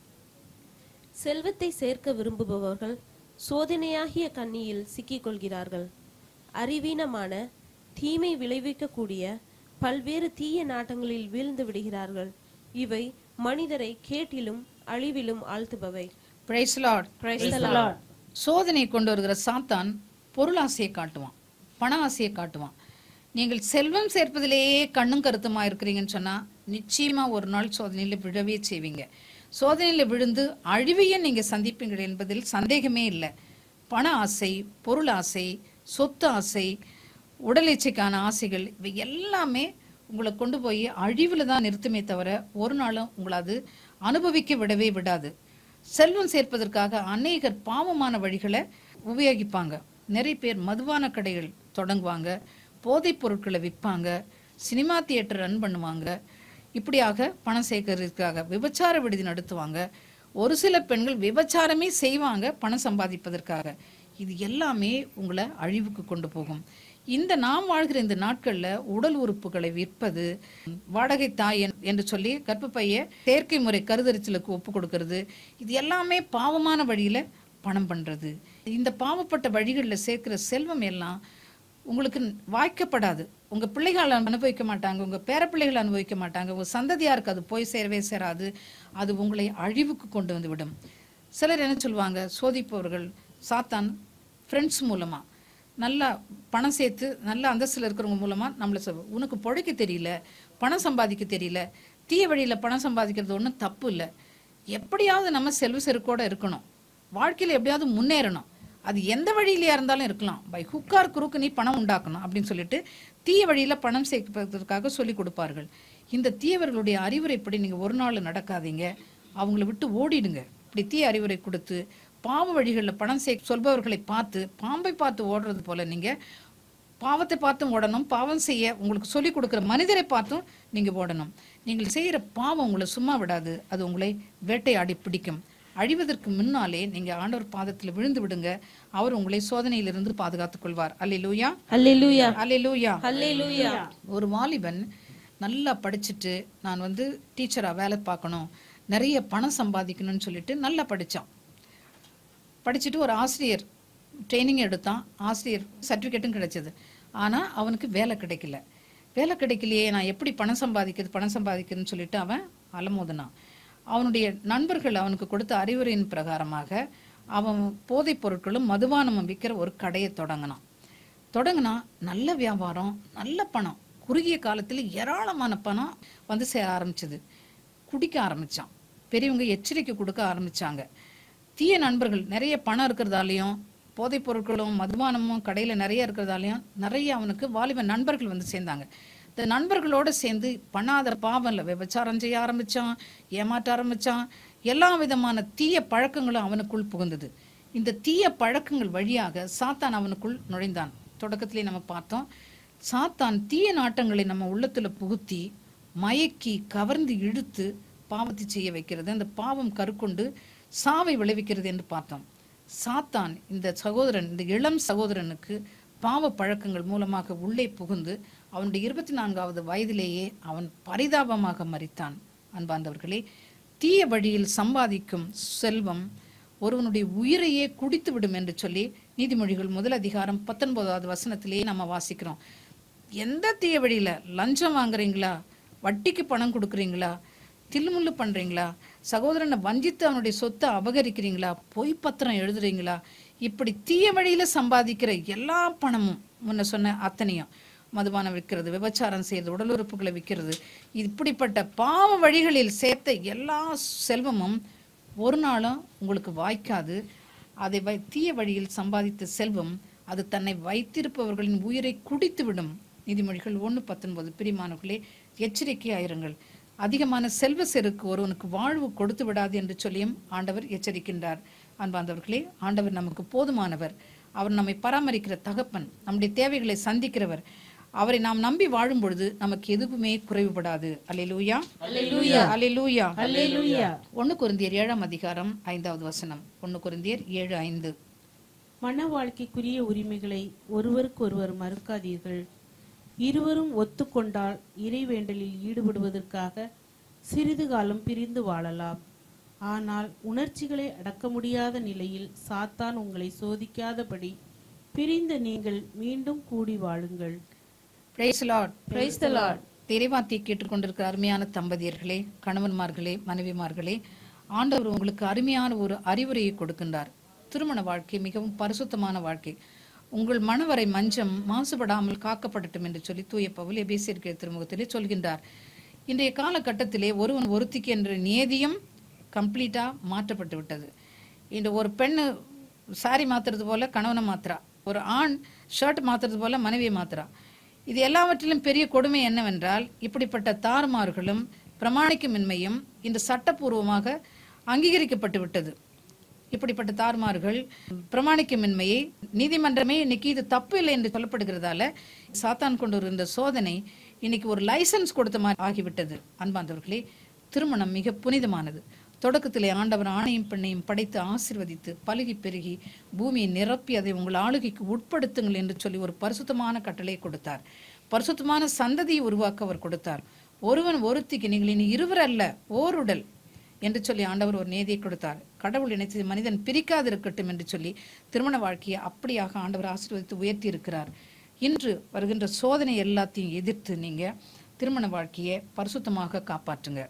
செல்வத்தை சேர்க்க விரும்புபவர்கள் சோதனையாகிய கண்ணியில் சிக்கிக் கொள்கிறார்கள் அறிவீனமான தீமை விளைவிக்கக்கூடிய பல்வேறு தீய நாட்டங்களில் வீழ்ந்து விடுகிறார்கள் இவை மனிதரை கேட்டிலும் அழிவிலும் ஆழ்த்துபவை பிரைஸ் லார்ட் சோதனை கொண்டு வருகிற சாத்தான் பொருளாசையை காட்டுவான் பண ஆசையை காட்டுவான் நீங்கள் செல்வம் சேர்ப்பதிலேயே கண்ணும் கருத்துமா இருக்கிறீங்கன்னு சொன்னா நிச்சயமா ஒரு நாள் சோதனையில விழவே செய்வீங்க சோதனையில விழுந்து அழிவையே நீங்க சந்திப்பீங்கள் என்பதில் சந்தேகமே இல்லை பண ஆசை பொருள் ஆசை சொத்து ஆசை உடல் இச்சைக்கான ஆசைகள் இவை எல்லாமே உங்களை கொண்டு போய் அழிவில் தான் நிறுத்துமே தவிர ஒரு நாளும் உங்களை அது அனுபவிக்க விடவே விடாது செல்வம் சேர்ப்பதற்காக அநேகர் பாவமான வழிகளை உபயோகிப்பாங்க நிறைய பேர் மதுவான கடைகள் தொடங்குவாங்க போதைப் பொருட்களை விற்பாங்க சினிமா தியேட்டர் ரன் பண்ணுவாங்க இப்படியாக பணம் சேர்க்கறதுக்காக விபச்சார விடுதி நடத்துவாங்க ஒரு சில பெண்கள் விபச்சாரமே செய்வாங்க பணம் சம்பாதிப்பதற்காக இது எல்லாமே உங்களை அழிவுக்கு கொண்டு போகும் இந்த நாம் வாழ்கிற இந்த நாட்கள்ல உடல் உறுப்புகளை விற்பது வாடகை தாய் என்- என்று சொல்லி கர்ப்பப்பைய செயற்கை முறை கருதரிச்சலுக்கு ஒப்பு கொடுக்கறது இது எல்லாமே பாவமான வழியில பணம் பண்றது இந்த பாவப்பட்ட வழிகளில் சேர்க்கிற செல்வம் எல்லாம் உங்களுக்கு வாய்க்கப்படாது உங்க பிள்ளைகள் அனுபவிக்க மாட்டாங்க உங்க பேரப்பிள்ளைகள் அனுபவிக்க மாட்டாங்க உங்க சந்ததியாருக்கு அது போய் சேரவே சேராது அது உங்களை அழிவுக்கு கொண்டு வந்து விடும் சிலர் என்ன சொல்லுவாங்க சோதிப்பவர்கள் சாத்தான் ஃப்ரெண்ட்ஸ் மூலமா நல்லா பணம் சேர்த்து நல்ல அந்தஸ்தில் இருக்கிறவங்க மூலமா நம்மளை சொல் உனக்கு பொழைக்க தெரியல பணம் சம்பாதிக்க தெரியல தீய வழியில பணம் சம்பாதிக்கிறது ஒன்றும் தப்பு இல்லை எப்படியாவது நம்ம செல்வ செருக்கோட இருக்கணும் வாழ்க்கையில எப்படியாவது முன்னேறணும் அது எந்த வழியிலையா இருந்தாலும் இருக்கலாம் பை ஹுக்கார் குறுக்கு நீ பணம் உண்டாக்கணும் அப்படின்னு சொல்லிட்டு தீய வழியில பணம் சேர்ப்பதற்காக சொல்லி கொடுப்பார்கள் இந்த தீயவர்களுடைய அறிவுரைப்படி நீங்க ஒரு நாள் நடக்காதீங்க அவங்கள விட்டு ஓடிடுங்க இப்படி தீய அறிவுரை கொடுத்து பாவ வழிகளில் பணம் சே சொல்பவர்களை பார்த்து பாம்பை பார்த்து ஓடுறது போல நீங்க பாவத்தை பார்த்தும் ஓடணும் பாவம் செய்ய உங்களுக்கு சொல்லிக் கொடுக்குற மனிதரை பார்த்தும் நீங்க ஓடணும் நீங்கள் செய்யற பாவம் உங்களை சும்மா விடாது அது உங்களை வேட்டையாடி பிடிக்கும் அழிவதற்கு முன்னாலே நீங்க ஆண்டவர் பாதத்தில் விழுந்து விடுங்க அவர் உங்களை சோதனையிலிருந்து பாதுகாத்துக் கொள்வார் அல்லேலூயா அல்லேலூயா அல்லேலூயா அல்லேலூயா ஒரு வாலிபன் நல்லா படிச்சுட்டு நான் வந்து டீச்சரா வேலை பார்க்கணும் நிறைய பணம் சம்பாதிக்கணும்னு சொல்லிட்டு நல்லா படிச்சான் படிச்சுட்டு ஒரு ஆசிரியர் ட்ரைனிங் எடுத்தான் ஆசிரியர் சர்டிஃபிகேட்டும் கிடைச்சது ஆனால் அவனுக்கு வேலை கிடைக்கல வேலை கிடைக்கலையே நான் எப்படி பணம் சம்பாதிக்கிறது பணம் சம்பாதிக்கிறதுன்னு சொல்லிட்டு அவன் அலமோதினான் அவனுடைய நண்பர்கள் அவனுக்கு கொடுத்த அறிவுரையின் பிரகாரமாக அவன் போதைப் பொருட்களும் மதுபானமும் விற்கிற ஒரு கடையை தொடங்கினான் தொடங்கினா நல்ல வியாபாரம் நல்ல பணம் குறுகிய காலத்தில் ஏராளமான பணம் வந்து சேர ஆரம்பிச்சது குடிக்க ஆரம்பிச்சான் பெரியவங்க எச்சரிக்கை கொடுக்க ஆரம்பிச்சாங்க தீய நண்பர்கள் நிறைய பணம் இருக்கிறதாலையும் போதைப் பொருட்களும் மதுபானமும் கடையில் நிறைய இருக்கிறதாலையும் நிறைய அவனுக்கு வாலிப நண்பர்கள் வந்து சேர்ந்தாங்க இந்த நண்பர்களோட சேர்ந்து பண்ணாத பாவம் இல்லை விபச்சாரம் செய்ய ஆரம்பிச்சான் ஏமாற்ற ஆரம்பிச்சான் எல்லா விதமான தீய பழக்கங்களும் அவனுக்குள் புகுந்தது இந்த தீய பழக்கங்கள் வழியாக சாத்தான் அவனுக்குள் நுழைந்தான் தொடக்கத்திலே நம்ம பார்த்தோம் சாத்தான் தீய நாட்டங்களை நம்ம உள்ளத்துல புகுத்தி மயக்கி கவர்ந்து இழுத்து பாவத்தை செய்ய வைக்கிறது அந்த பாவம் கருக்கொண்டு சாவை விளைவிக்கிறது என்று பார்த்தோம் சாத்தான் இந்த சகோதரன் இந்த இளம் சகோதரனுக்கு பாவ பழக்கங்கள் மூலமாக உள்ளே புகுந்து அவனுடைய இருபத்தி நான்காவது வயதிலேயே அவன் பரிதாபமாக மரித்தான் அன்பார்ந்தவர்களே தீய வழியில் சம்பாதிக்கும் செல்வம் ஒருவனுடைய உயிரையே குடித்து விடும் என்று சொல்லி நீதிமொழிகள் முதல் அதிகாரம் பத்தொன்பதாவது வசனத்திலேயே நம்ம வாசிக்கிறோம் எந்த தீய வழியில லஞ்சம் வாங்குறீங்களா வட்டிக்கு பணம் கொடுக்குறீங்களா தில்முள்ளு பண்றீங்களா சகோதரனை வஞ்சித்து அவனுடைய சொத்தை அபகரிக்கிறீங்களா பொய் பத்திரம் எழுதுறீங்களா இப்படி தீய வழியில சம்பாதிக்கிற எல்லா பணமும் முன்ன சொன்ன அத்தனையும் மதுபானம் விற்கிறது விபச்சாரம் செய்யறது உடல் உறுப்புகளை விற்கிறது இப்படிப்பட்ட பாவ வழிகளில் சேர்த்த எல்லா செல்வமும் ஒரு நாளும் உங்களுக்கு வாய்க்காது அதை வை தீய வழியில் சம்பாதித்த செல்வம் அது தன்னை வைத்திருப்பவர்களின் உயிரை குடித்து விடும் நீதிமொழிகள் ஒன்று பத்தொன்பது பிரிமானவர்களே எச்சரிக்கையாயிருங்கள் அதிகமான செல்வ செருக்கு ஒருவனுக்கு வாழ்வு கொடுத்து விடாது என்று சொல்லியும் ஆண்டவர் எச்சரிக்கின்றார் அன்பார்ந்தவர்களே ஆண்டவர் நமக்கு போதுமானவர் அவர் நம்மை பராமரிக்கிற தகப்பன் நம்முடைய தேவைகளை சந்திக்கிறவர் அவரை நாம் நம்பி வாழும் பொழுது நமக்கு எதுவுமே குறைவுபடாது அல்லேலூயா அல்லேலூயா அல்லேலூயா அல்லேலூயா ஒன்று குருந்தியர் ஏழாம் அதிகாரம் ஐந்தாவது வசனம் ஒன்று குருந்தியர் ஏழு ஐந்து மன வாழ்க்கைக்குரிய உரிமைகளை ஒருவருக்கொருவர் மறுக்காதீர்கள் இருவரும் ஒத்துக்கொண்டால் இறைவேண்டலில் ஈடுபடுவதற்காக சிறிது காலம் பிரிந்து வாழலாம் ஆனால் உணர்ச்சிகளை அடக்க முடியாத நிலையில் சாத்தான் உங்களை சோதிக்காதபடி பிரிந்த நீங்கள் மீண்டும் கூடி வாழுங்கள் praise lord Praise the Lord. திரைவாத்தி கேட்டுக்கொண்டிருக்கிற அருமையான தம்பதியர்களே கணவன்மார்களே மனைவிமார்களே ஆண்டவர் உங்களுக்கு அருமையான ஒரு அறிவுரையை கொடுக்கின்றார் திருமண வாழ்க்கை மிகவும் பரிசுத்தமான வாழ்க்கை உங்கள் மனவரை மஞ்சம் மாசுபடாமல் காக்கப்படட்டும் என்று சொல்லி தூய பவுல் எபேசியர்கிற திருமுகத்திலே சொல்கின்றார் இன்றைய காலகட்டத்திலே ஒருவன் ஒருத்திக்கு என்ற நியதியும் கம்ப்ளீட்டா மாற்றப்பட்டு விட்டது இந்த ஒரு பெண்ணு சாரி மாத்துறது போல கணவனை மாத்துறா ஒரு ஆண் ஷர்ட் மாத்துறது போல மனைவியை மாத்துறா இது எல்லாவற்றிலும் பெரிய கொடுமை என்னவென்றால் இப்படிப்பட்ட தாறுமாறுகளும் பிரமாணிக்குமின்மையும் இந்த சட்டப்பூர்வமாக அங்கீகரிக்கப்பட்டு விட்டது இப்படிப்பட்ட தாறுமாறுகள் பிரமாணிக்கமின்மையை நீதிமன்றமே இன்னைக்கு இது தப்பு இல்லை என்று சொல்லப்படுகிறதால சாத்தான் கொண்டு வருகின்ற சோதனை இன்னைக்கு ஒரு லைசன்ஸ் கொடுத்த மாதிரி ஆகிவிட்டது அன்பாந்தவர்களே திருமணம் மிக புனிதமானது தொடக்கத்திலே ஆண்டவர் ஆணையும் பெண்ணையும் படைத்து ஆசிர்வதித்து பலுகி பெருகி பூமியை நிரப்பி அதை உங்கள் ஆளுகைக்கு உட்படுத்துங்கள் என்று சொல்லி ஒரு பரிசுத்தமான கட்டளை கொடுத்தார் பரிசுத்தமான சந்ததியை உருவாக்க அவர் கொடுத்தார் ஒருவன் ஒருத்திக்கு நீங்கள் இனி இருவர் அல்ல ஓருடல் என்று சொல்லி ஆண்டவர் ஒரு நேதியை கொடுத்தார் கடவுள் இணைத்தது மனிதன் பிரிக்காது இருக்கட்டும் என்று சொல்லி திருமண வாழ்க்கையை அப்படியாக ஆண்டவர் ஆசீர்வதித்து உயர்த்தி இருக்கிறார் இன்று வருகின்ற சோதனை எல்லாத்தையும் எதிர்த்து நீங்க திருமண வாழ்க்கையை பரிசுத்தமாக காப்பாற்றுங்க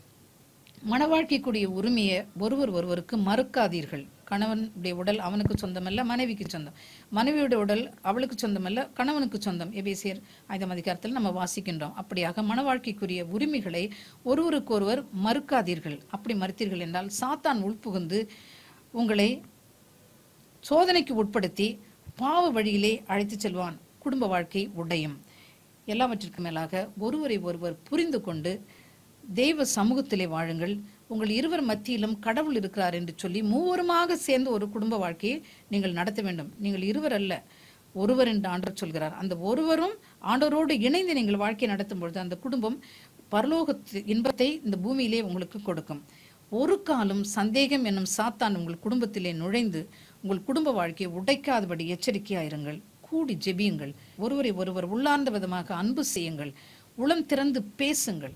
மன வாழ்க்கைக்குரிய உரிமையை ஒருவர் ஒருவருக்கு மறுக்காதீர்கள் கணவனுடைய உடல் அவனுக்கு சொந்தமல்ல மனைவிக்கு சொந்தம் மனைவியுடைய உடல் அவளுக்கு சொந்தமல்ல கணவனுக்கு சொந்தம் எபேசியர் ஐந்தாம் அதிகாரத்தில் நம்ம வாசிக்கின்றோம் அப்படியாக மன வாழ்க்கைக்குரிய உரிமைகளை ஒருவருக்கொருவர் மறுக்காதீர்கள் அப்படி மறுத்தீர்கள் என்றால் சாத்தான் உள்புகுந்து உங்களை சோதனைக்கு உட்படுத்தி பாவ வழியிலே அழைத்து செல்வான் குடும்ப வாழ்க்கை உடையும் எல்லாவற்றிற்கும் மேலாக ஒருவரை ஒருவர் புரிந்து கொண்டு தெய்வ சமூகத்திலே வாழுங்கள் உங்கள் இருவர் மத்தியிலும் கடவுள் இருக்கிறார் என்று சொல்லி மூவருமாக சேர்ந்து ஒரு குடும்ப வாழ்க்கையை நீங்கள் நடத்த வேண்டும் நீங்கள் இருவர் அல்ல ஒருவர் என்று ஆண்டவர் சொல்கிறார் அந்த ஒருவரும் ஆண்டவரோடு இணைந்து நீங்கள் வாழ்க்கை நடத்தும் பொழுது அந்த குடும்பம் பரலோகத்து இன்பத்தை இந்த பூமியிலே உங்களுக்கு கொடுக்கும் ஒரு காலம் சந்தேகம் என்னும் சாத்தான் உங்கள் குடும்பத்திலே நுழைந்து உங்கள் குடும்ப வாழ்க்கையை உடைக்காதபடி எச்சரிக்கையாயிருங்கள் கூடி ஜெபியுங்கள் ஒருவரை ஒருவர் உள்ளார்ந்த விதமாக அன்பு செய்யுங்கள் உளம் திறந்து பேசுங்கள்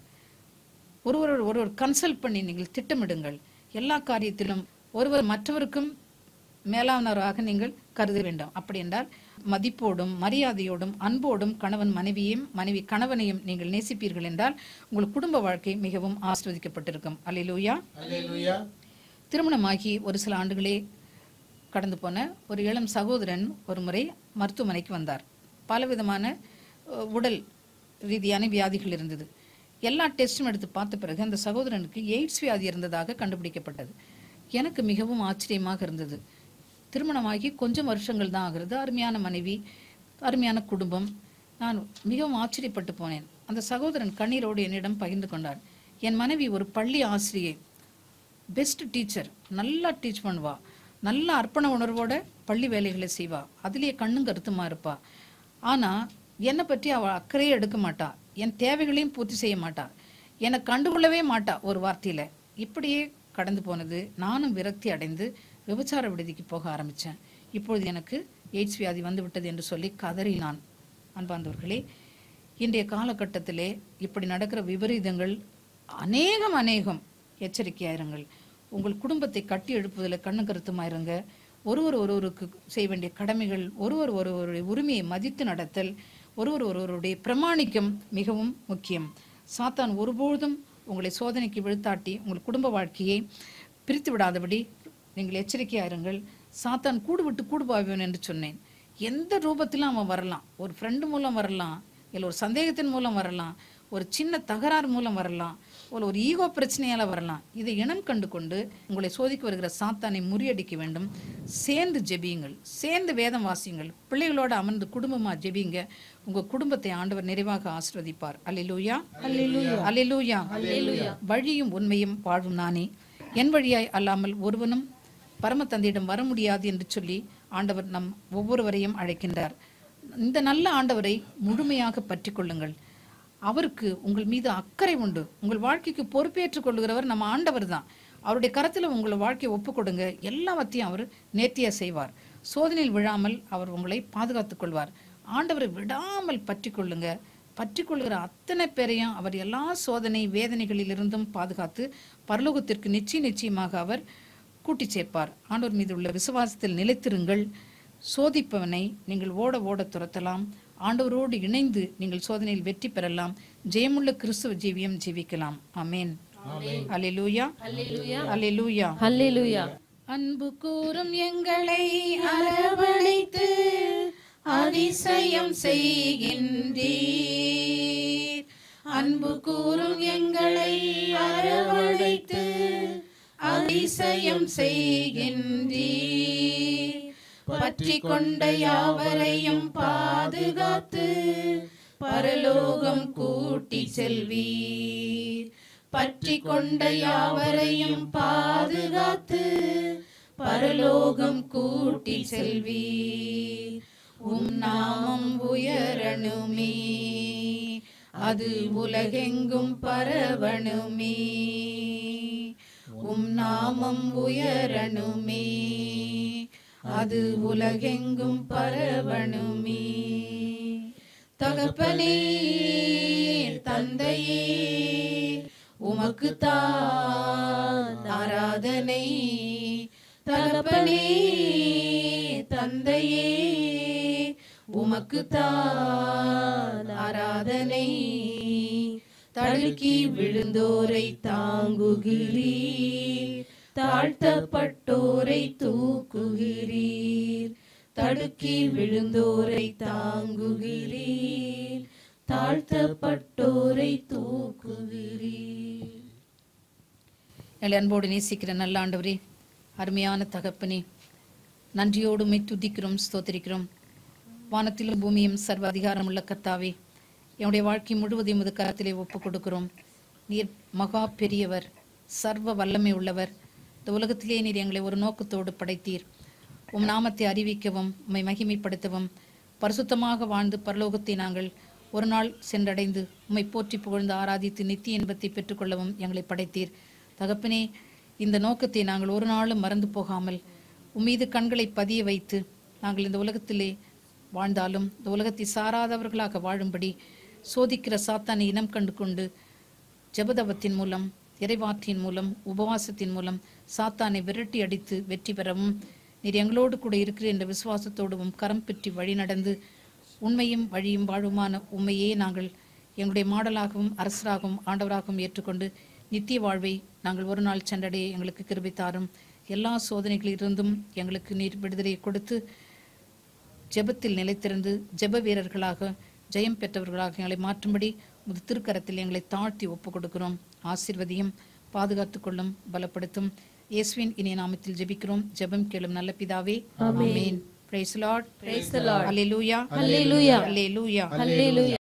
ஒருவர் ஒருவர் கன்சல்ட் பண்ணி நீங்கள் திட்டமிடுங்கள் எல்லா காரியத்திலும் ஒருவர் மற்றவருக்கும் மேலானவராக நீங்கள் கருத வேண்டும் அப்படி என்றால் மதிப்போடும் மரியாதையோடும் அன்போடும் கணவன் மனைவியையும் மனைவி கணவனையும் நீங்கள் நேசிப்பீர்கள் என்றால் உங்கள் குடும்ப வாழ்க்கை மிகவும் ஆஸ்வதிக்கப்பட்டிருக்கும் அல்லேலூயா அல்லேலூயா திருமணமாகி ஒரு சில ஆண்டுகளே கடந்து போன ஒரு இளம் சகோதரன் ஒரு முறை மருத்துவமனைக்கு வந்தார் பலவிதமான அஹ், உடல் ரீதியான வியாதிகள் இருந்தது எல்லா டெஸ்டும் எடுத்து பார்த்த பிறகு அந்த சகோதரனுக்கு எய்ட்ஸ் வியாதி இருந்ததாக கண்டுபிடிக்கப்பட்டது எனக்கு மிகவும் ஆச்சரியமாக இருந்தது திருமணமாகி கொஞ்சம் வருஷங்கள் தான் ஆகிறது அருமையான மனைவி அருமையான குடும்பம் நான் மிகவும் ஆச்சரியப்பட்டு போனேன் அந்த சகோதரன் கண்ணீரோடு என்னிடம் பகிர்ந்து கொண்டார் என் மனைவி ஒரு பள்ளி ஆசிரியை பெஸ்ட் டீச்சர் நல்லா டீச் பண்ணுவா நல்ல அர்ப்பண உணர்வோட பள்ளி வேலைகளை செய்வா அதுலயே கண்ணும் கருத்துமா இருப்பா ஆனா என்னை பற்றி அவ அக்கறையே எடுக்க மாட்டா என் தேவைகளையும் பூர்த்தி செய்ய மாட்டா என்னை கண்டுகொள்ளவே மாட்டா ஒரு வார்த்தையில இப்படியே கடந்து போனது நானும் விரக்தி அடைந்து விபச்சார விடுதிக்கு போக ஆரம்பிச்சேன் இப்பொழுது எனக்கு எய்ட்ஸ் வியாதி வந்து விட்டது என்று சொல்லி கதறினான் அன்பார்ந்தவர்களே இன்றைய காலகட்டத்திலே இப்படி நடக்கிற விபரீதங்கள் அநேகம் அநேகம் எச்சரிக்கையாயிருங்கள் உங்கள் குடும்பத்தை கட்டி எழுப்புவதில் கண்ணு கருத்துமாயிருங்க ஒருவர் ஒருவருக்கு செய்ய வேண்டிய கடமைகள் ஒருவர் ஒருவருடைய உரிமையை மதித்து நடத்தல் ஒருவர் ஒருவருடைய பிரமாணிக்கம் மிகவும் முக்கியம் சாத்தான் ஒருபொழுதும் உங்களை சோதனைக்கு விழுத்தாட்டி உங்கள் குடும்ப வாழ்க்கையை பிரித்து விடாதபடி நீங்கள் எச்சரிக்கையாயிருங்கள் சாத்தான் கூடு விட்டு கூடு பாய்வன் என்று சொன்னேன் எந்த ரூபத்திலும் அவன் வரலாம் ஒரு ஃப்ரெண்டு மூலம் வரலாம் இல்லை ஒரு சந்தேகத்தின் மூலம் வரலாம் ஒரு சின்ன தகராறு மூலம் வரலாம் ஒரு ஒரு ஈகோ பிரச்சனையால வரலாம் இதை இனம் கண்டு கொண்டு உங்களை சோதிக்க வருகிற சாத்தானை முறியடிக்க வேண்டும் சேர்ந்து ஜெபியுங்கள் சேர்ந்து வேதம் வாசியுங்கள் பிள்ளைகளோட அமர்ந்து குடும்பமா ஜெபிங்க உங்க குடும்பத்தை ஆண்டவர் நிறைவாக ஆசீர்வதிப்பார் அல்லேலூயா அல்லேலூயா அல்லேலூயா வழியும் உண்மையும் வாழும் நானே என் வழியாய் அல்லாமல் ஒருவனும் பரம தந்தையிடம் வர முடியாது என்று சொல்லி ஆண்டவர் நம் ஒவ்வொருவரையும் அழைக்கின்றார் இந்த நல்ல ஆண்டவரை முழுமையாக பற்றி கொள்ளுங்கள் அவருக்கு உங்கள் மீது அக்கறை உண்டு உங்கள் வாழ்க்கைக்கு பொறுப்பேற்றுக் கொள்கிறவர் நம்ம ஆண்டவர் தான் அவருடைய கரத்தில் உங்கள் வாழ்க்கையை ஒப்புக் கொடுங்க எல்லாவற்றையும் அவர் நேர்த்தியா செய்வார் சோதனையில் விழாமல் அவர் உங்களை பாதுகாத்துக் கொள்வார் ஆண்டவரை விடாமல் பற்றி கொள்ளுங்க பற்றி கொள்கிற அத்தனை பேரையும் அவர் எல்லா சோதனை வேதனைகளிலிருந்தும் பாதுகாத்து பரலோகத்திற்கு நிச்சய நிச்சயமாக அவர் கூட்டிச் சேர்ப்பார் ஆண்டவர் மீது உள்ள விசுவாசத்தில் நிலைத்திருங்கள் சோதிப்பவனை நீங்கள் ஓட ஓட துரத்தலாம் ஆண்டவரோடு இணைந்து நீங்கள் சோதனையில் வெற்றி பெறலாம் ஜெயமுள்ள கிறிஸ்துவ ஜீவியம் ஜீவிக்கலாம் ஆமென் அல்லேலூயா அல்லேலூயா ஹல்லேலூயா அன்பு கூறும் எங்களை அரவணைத்து அதிசயம் செய்கின்றீர் அன்பு கூறும் எங்களை அரவணைத்து அதிசயம் செய்கின்றீர் பற்றி கொண்ட யாவரையும் பாதுகாத்து பரலோகம் கூட்டி செல்வீர் பற்றி கொண்ட யாவரையும் பாதுகாத்து பரலோகம் கூட்டி செல்வீர் உம் நாமம் உயரணுமே அது உலகெங்கும் பரவணுமே உம் நாமம் உயரணுமே அது உலகெங்கும் பரவணுமே தகப்பனே தந்தையே உமக்கு தான் ஆராதனை தகப்பனே தந்தையே உமக்கு தான் ஆராதனை தடுக்கி விழுந்தோரை தாங்குகிறீர் தாழ்த்தப்பட்டோரை தூக்குகிறீர் தடுக்கி விழுந்தோரை தாங்குகிறீர் தாழ்த்தப்பட்டோரை தூக்குகிறீர் எங்களை அன்போடு நேசிக்கிற நல்ல ஆண்டவரே அருமையான தகப்பனே நன்றியோடு உம்மை துதிக்கிறோம் ஸ்தோத்திரிக்கிறோம் வானத்திலும் பூமியும் சர்வ அதிகாரம் உள்ள கர்த்தாவே என்னுடைய வாழ்க்கை முழுவதையும் உமது கரத்திலே ஒப்புக் கொடுக்கிறோம் நீர் மகா பெரியவர் சர்வ வல்லமை உள்ளவர் இந்த உலகத்திலே நீர் எங்களை ஒரு நோக்கத்தோடு படைத்தீர் உம் நாமத்தை அறிவிக்கவும் உம்மை மகிமைப்படுத்தவும் பரிசுத்தமாக வாழ்ந்து பரலோகத்தை நாங்கள் ஒரு நாள் சென்றடைந்து உம்மை போற்றி புகழ்ந்து ஆராதித்து நித்திய இன்பத்தை பெற்றுக்கொள்ளவும் எங்களை படைத்தீர் தகப்பனே இந்த நோக்கத்தை நாங்கள் ஒரு நாளும் மறந்து போகாமல் உம்மீது கண்களை பதிய வைத்து நாங்கள் இந்த உலகத்திலே வாழ்ந்தாலும் இந்த உலகத்தை சாராதவர்களாக வாழும்படி சோதிக்கிற சாத்தானை இனம் கண்டு கொண்டு ஜெபதவத்தின் மூலம் இறைவாற்றின் மூலம் உபவாசத்தின் மூலம் சாத்தானை விரட்டி அடித்து வெற்றி பெறவும் நீர் எங்களோடு கூட இருக்கிற என்ற விசுவாசத்தோடும் கரம் பெற்றி வழி நடந்து உண்மையும் வழியும் வாழுமான உண்மையே நாங்கள் எங்களுடைய மாடலாகவும் அரசராகவும் ஆண்டவராகவும் ஏற்றுக்கொண்டு நித்திய வாழ்வை நாங்கள் ஒரு நாள் சென்றடைய எங்களுக்கு கிருபை தாரும் எல்லா சோதனைகளிலிருந்தும் எங்களுக்கு நீர் விடுதலை கொடுத்து ஜெபத்தில் நிலைத்திருந்து ஜெப வீரர்களாக ஜெயம் பெற்றவர்களாக எங்களை மாற்றும்படி முது திருக்கரத்தில் எங்களை தாழ்த்தி ஒப்புக் கொடுக்கிறோம் ஆசீர்வதியும் பாதுகாத்துக் கொள்ளும் பலப்படுத்தும் இயேசுவின் இனிய நாமத்தில் ஜெபிக்கிறோம் ஜெபம் கேளும் நல்ல பிதாவே ஆமென் praise lord Praise the Lord. அல்லேலூயா Hallelujah. அல்லேலூயா Hallelujah.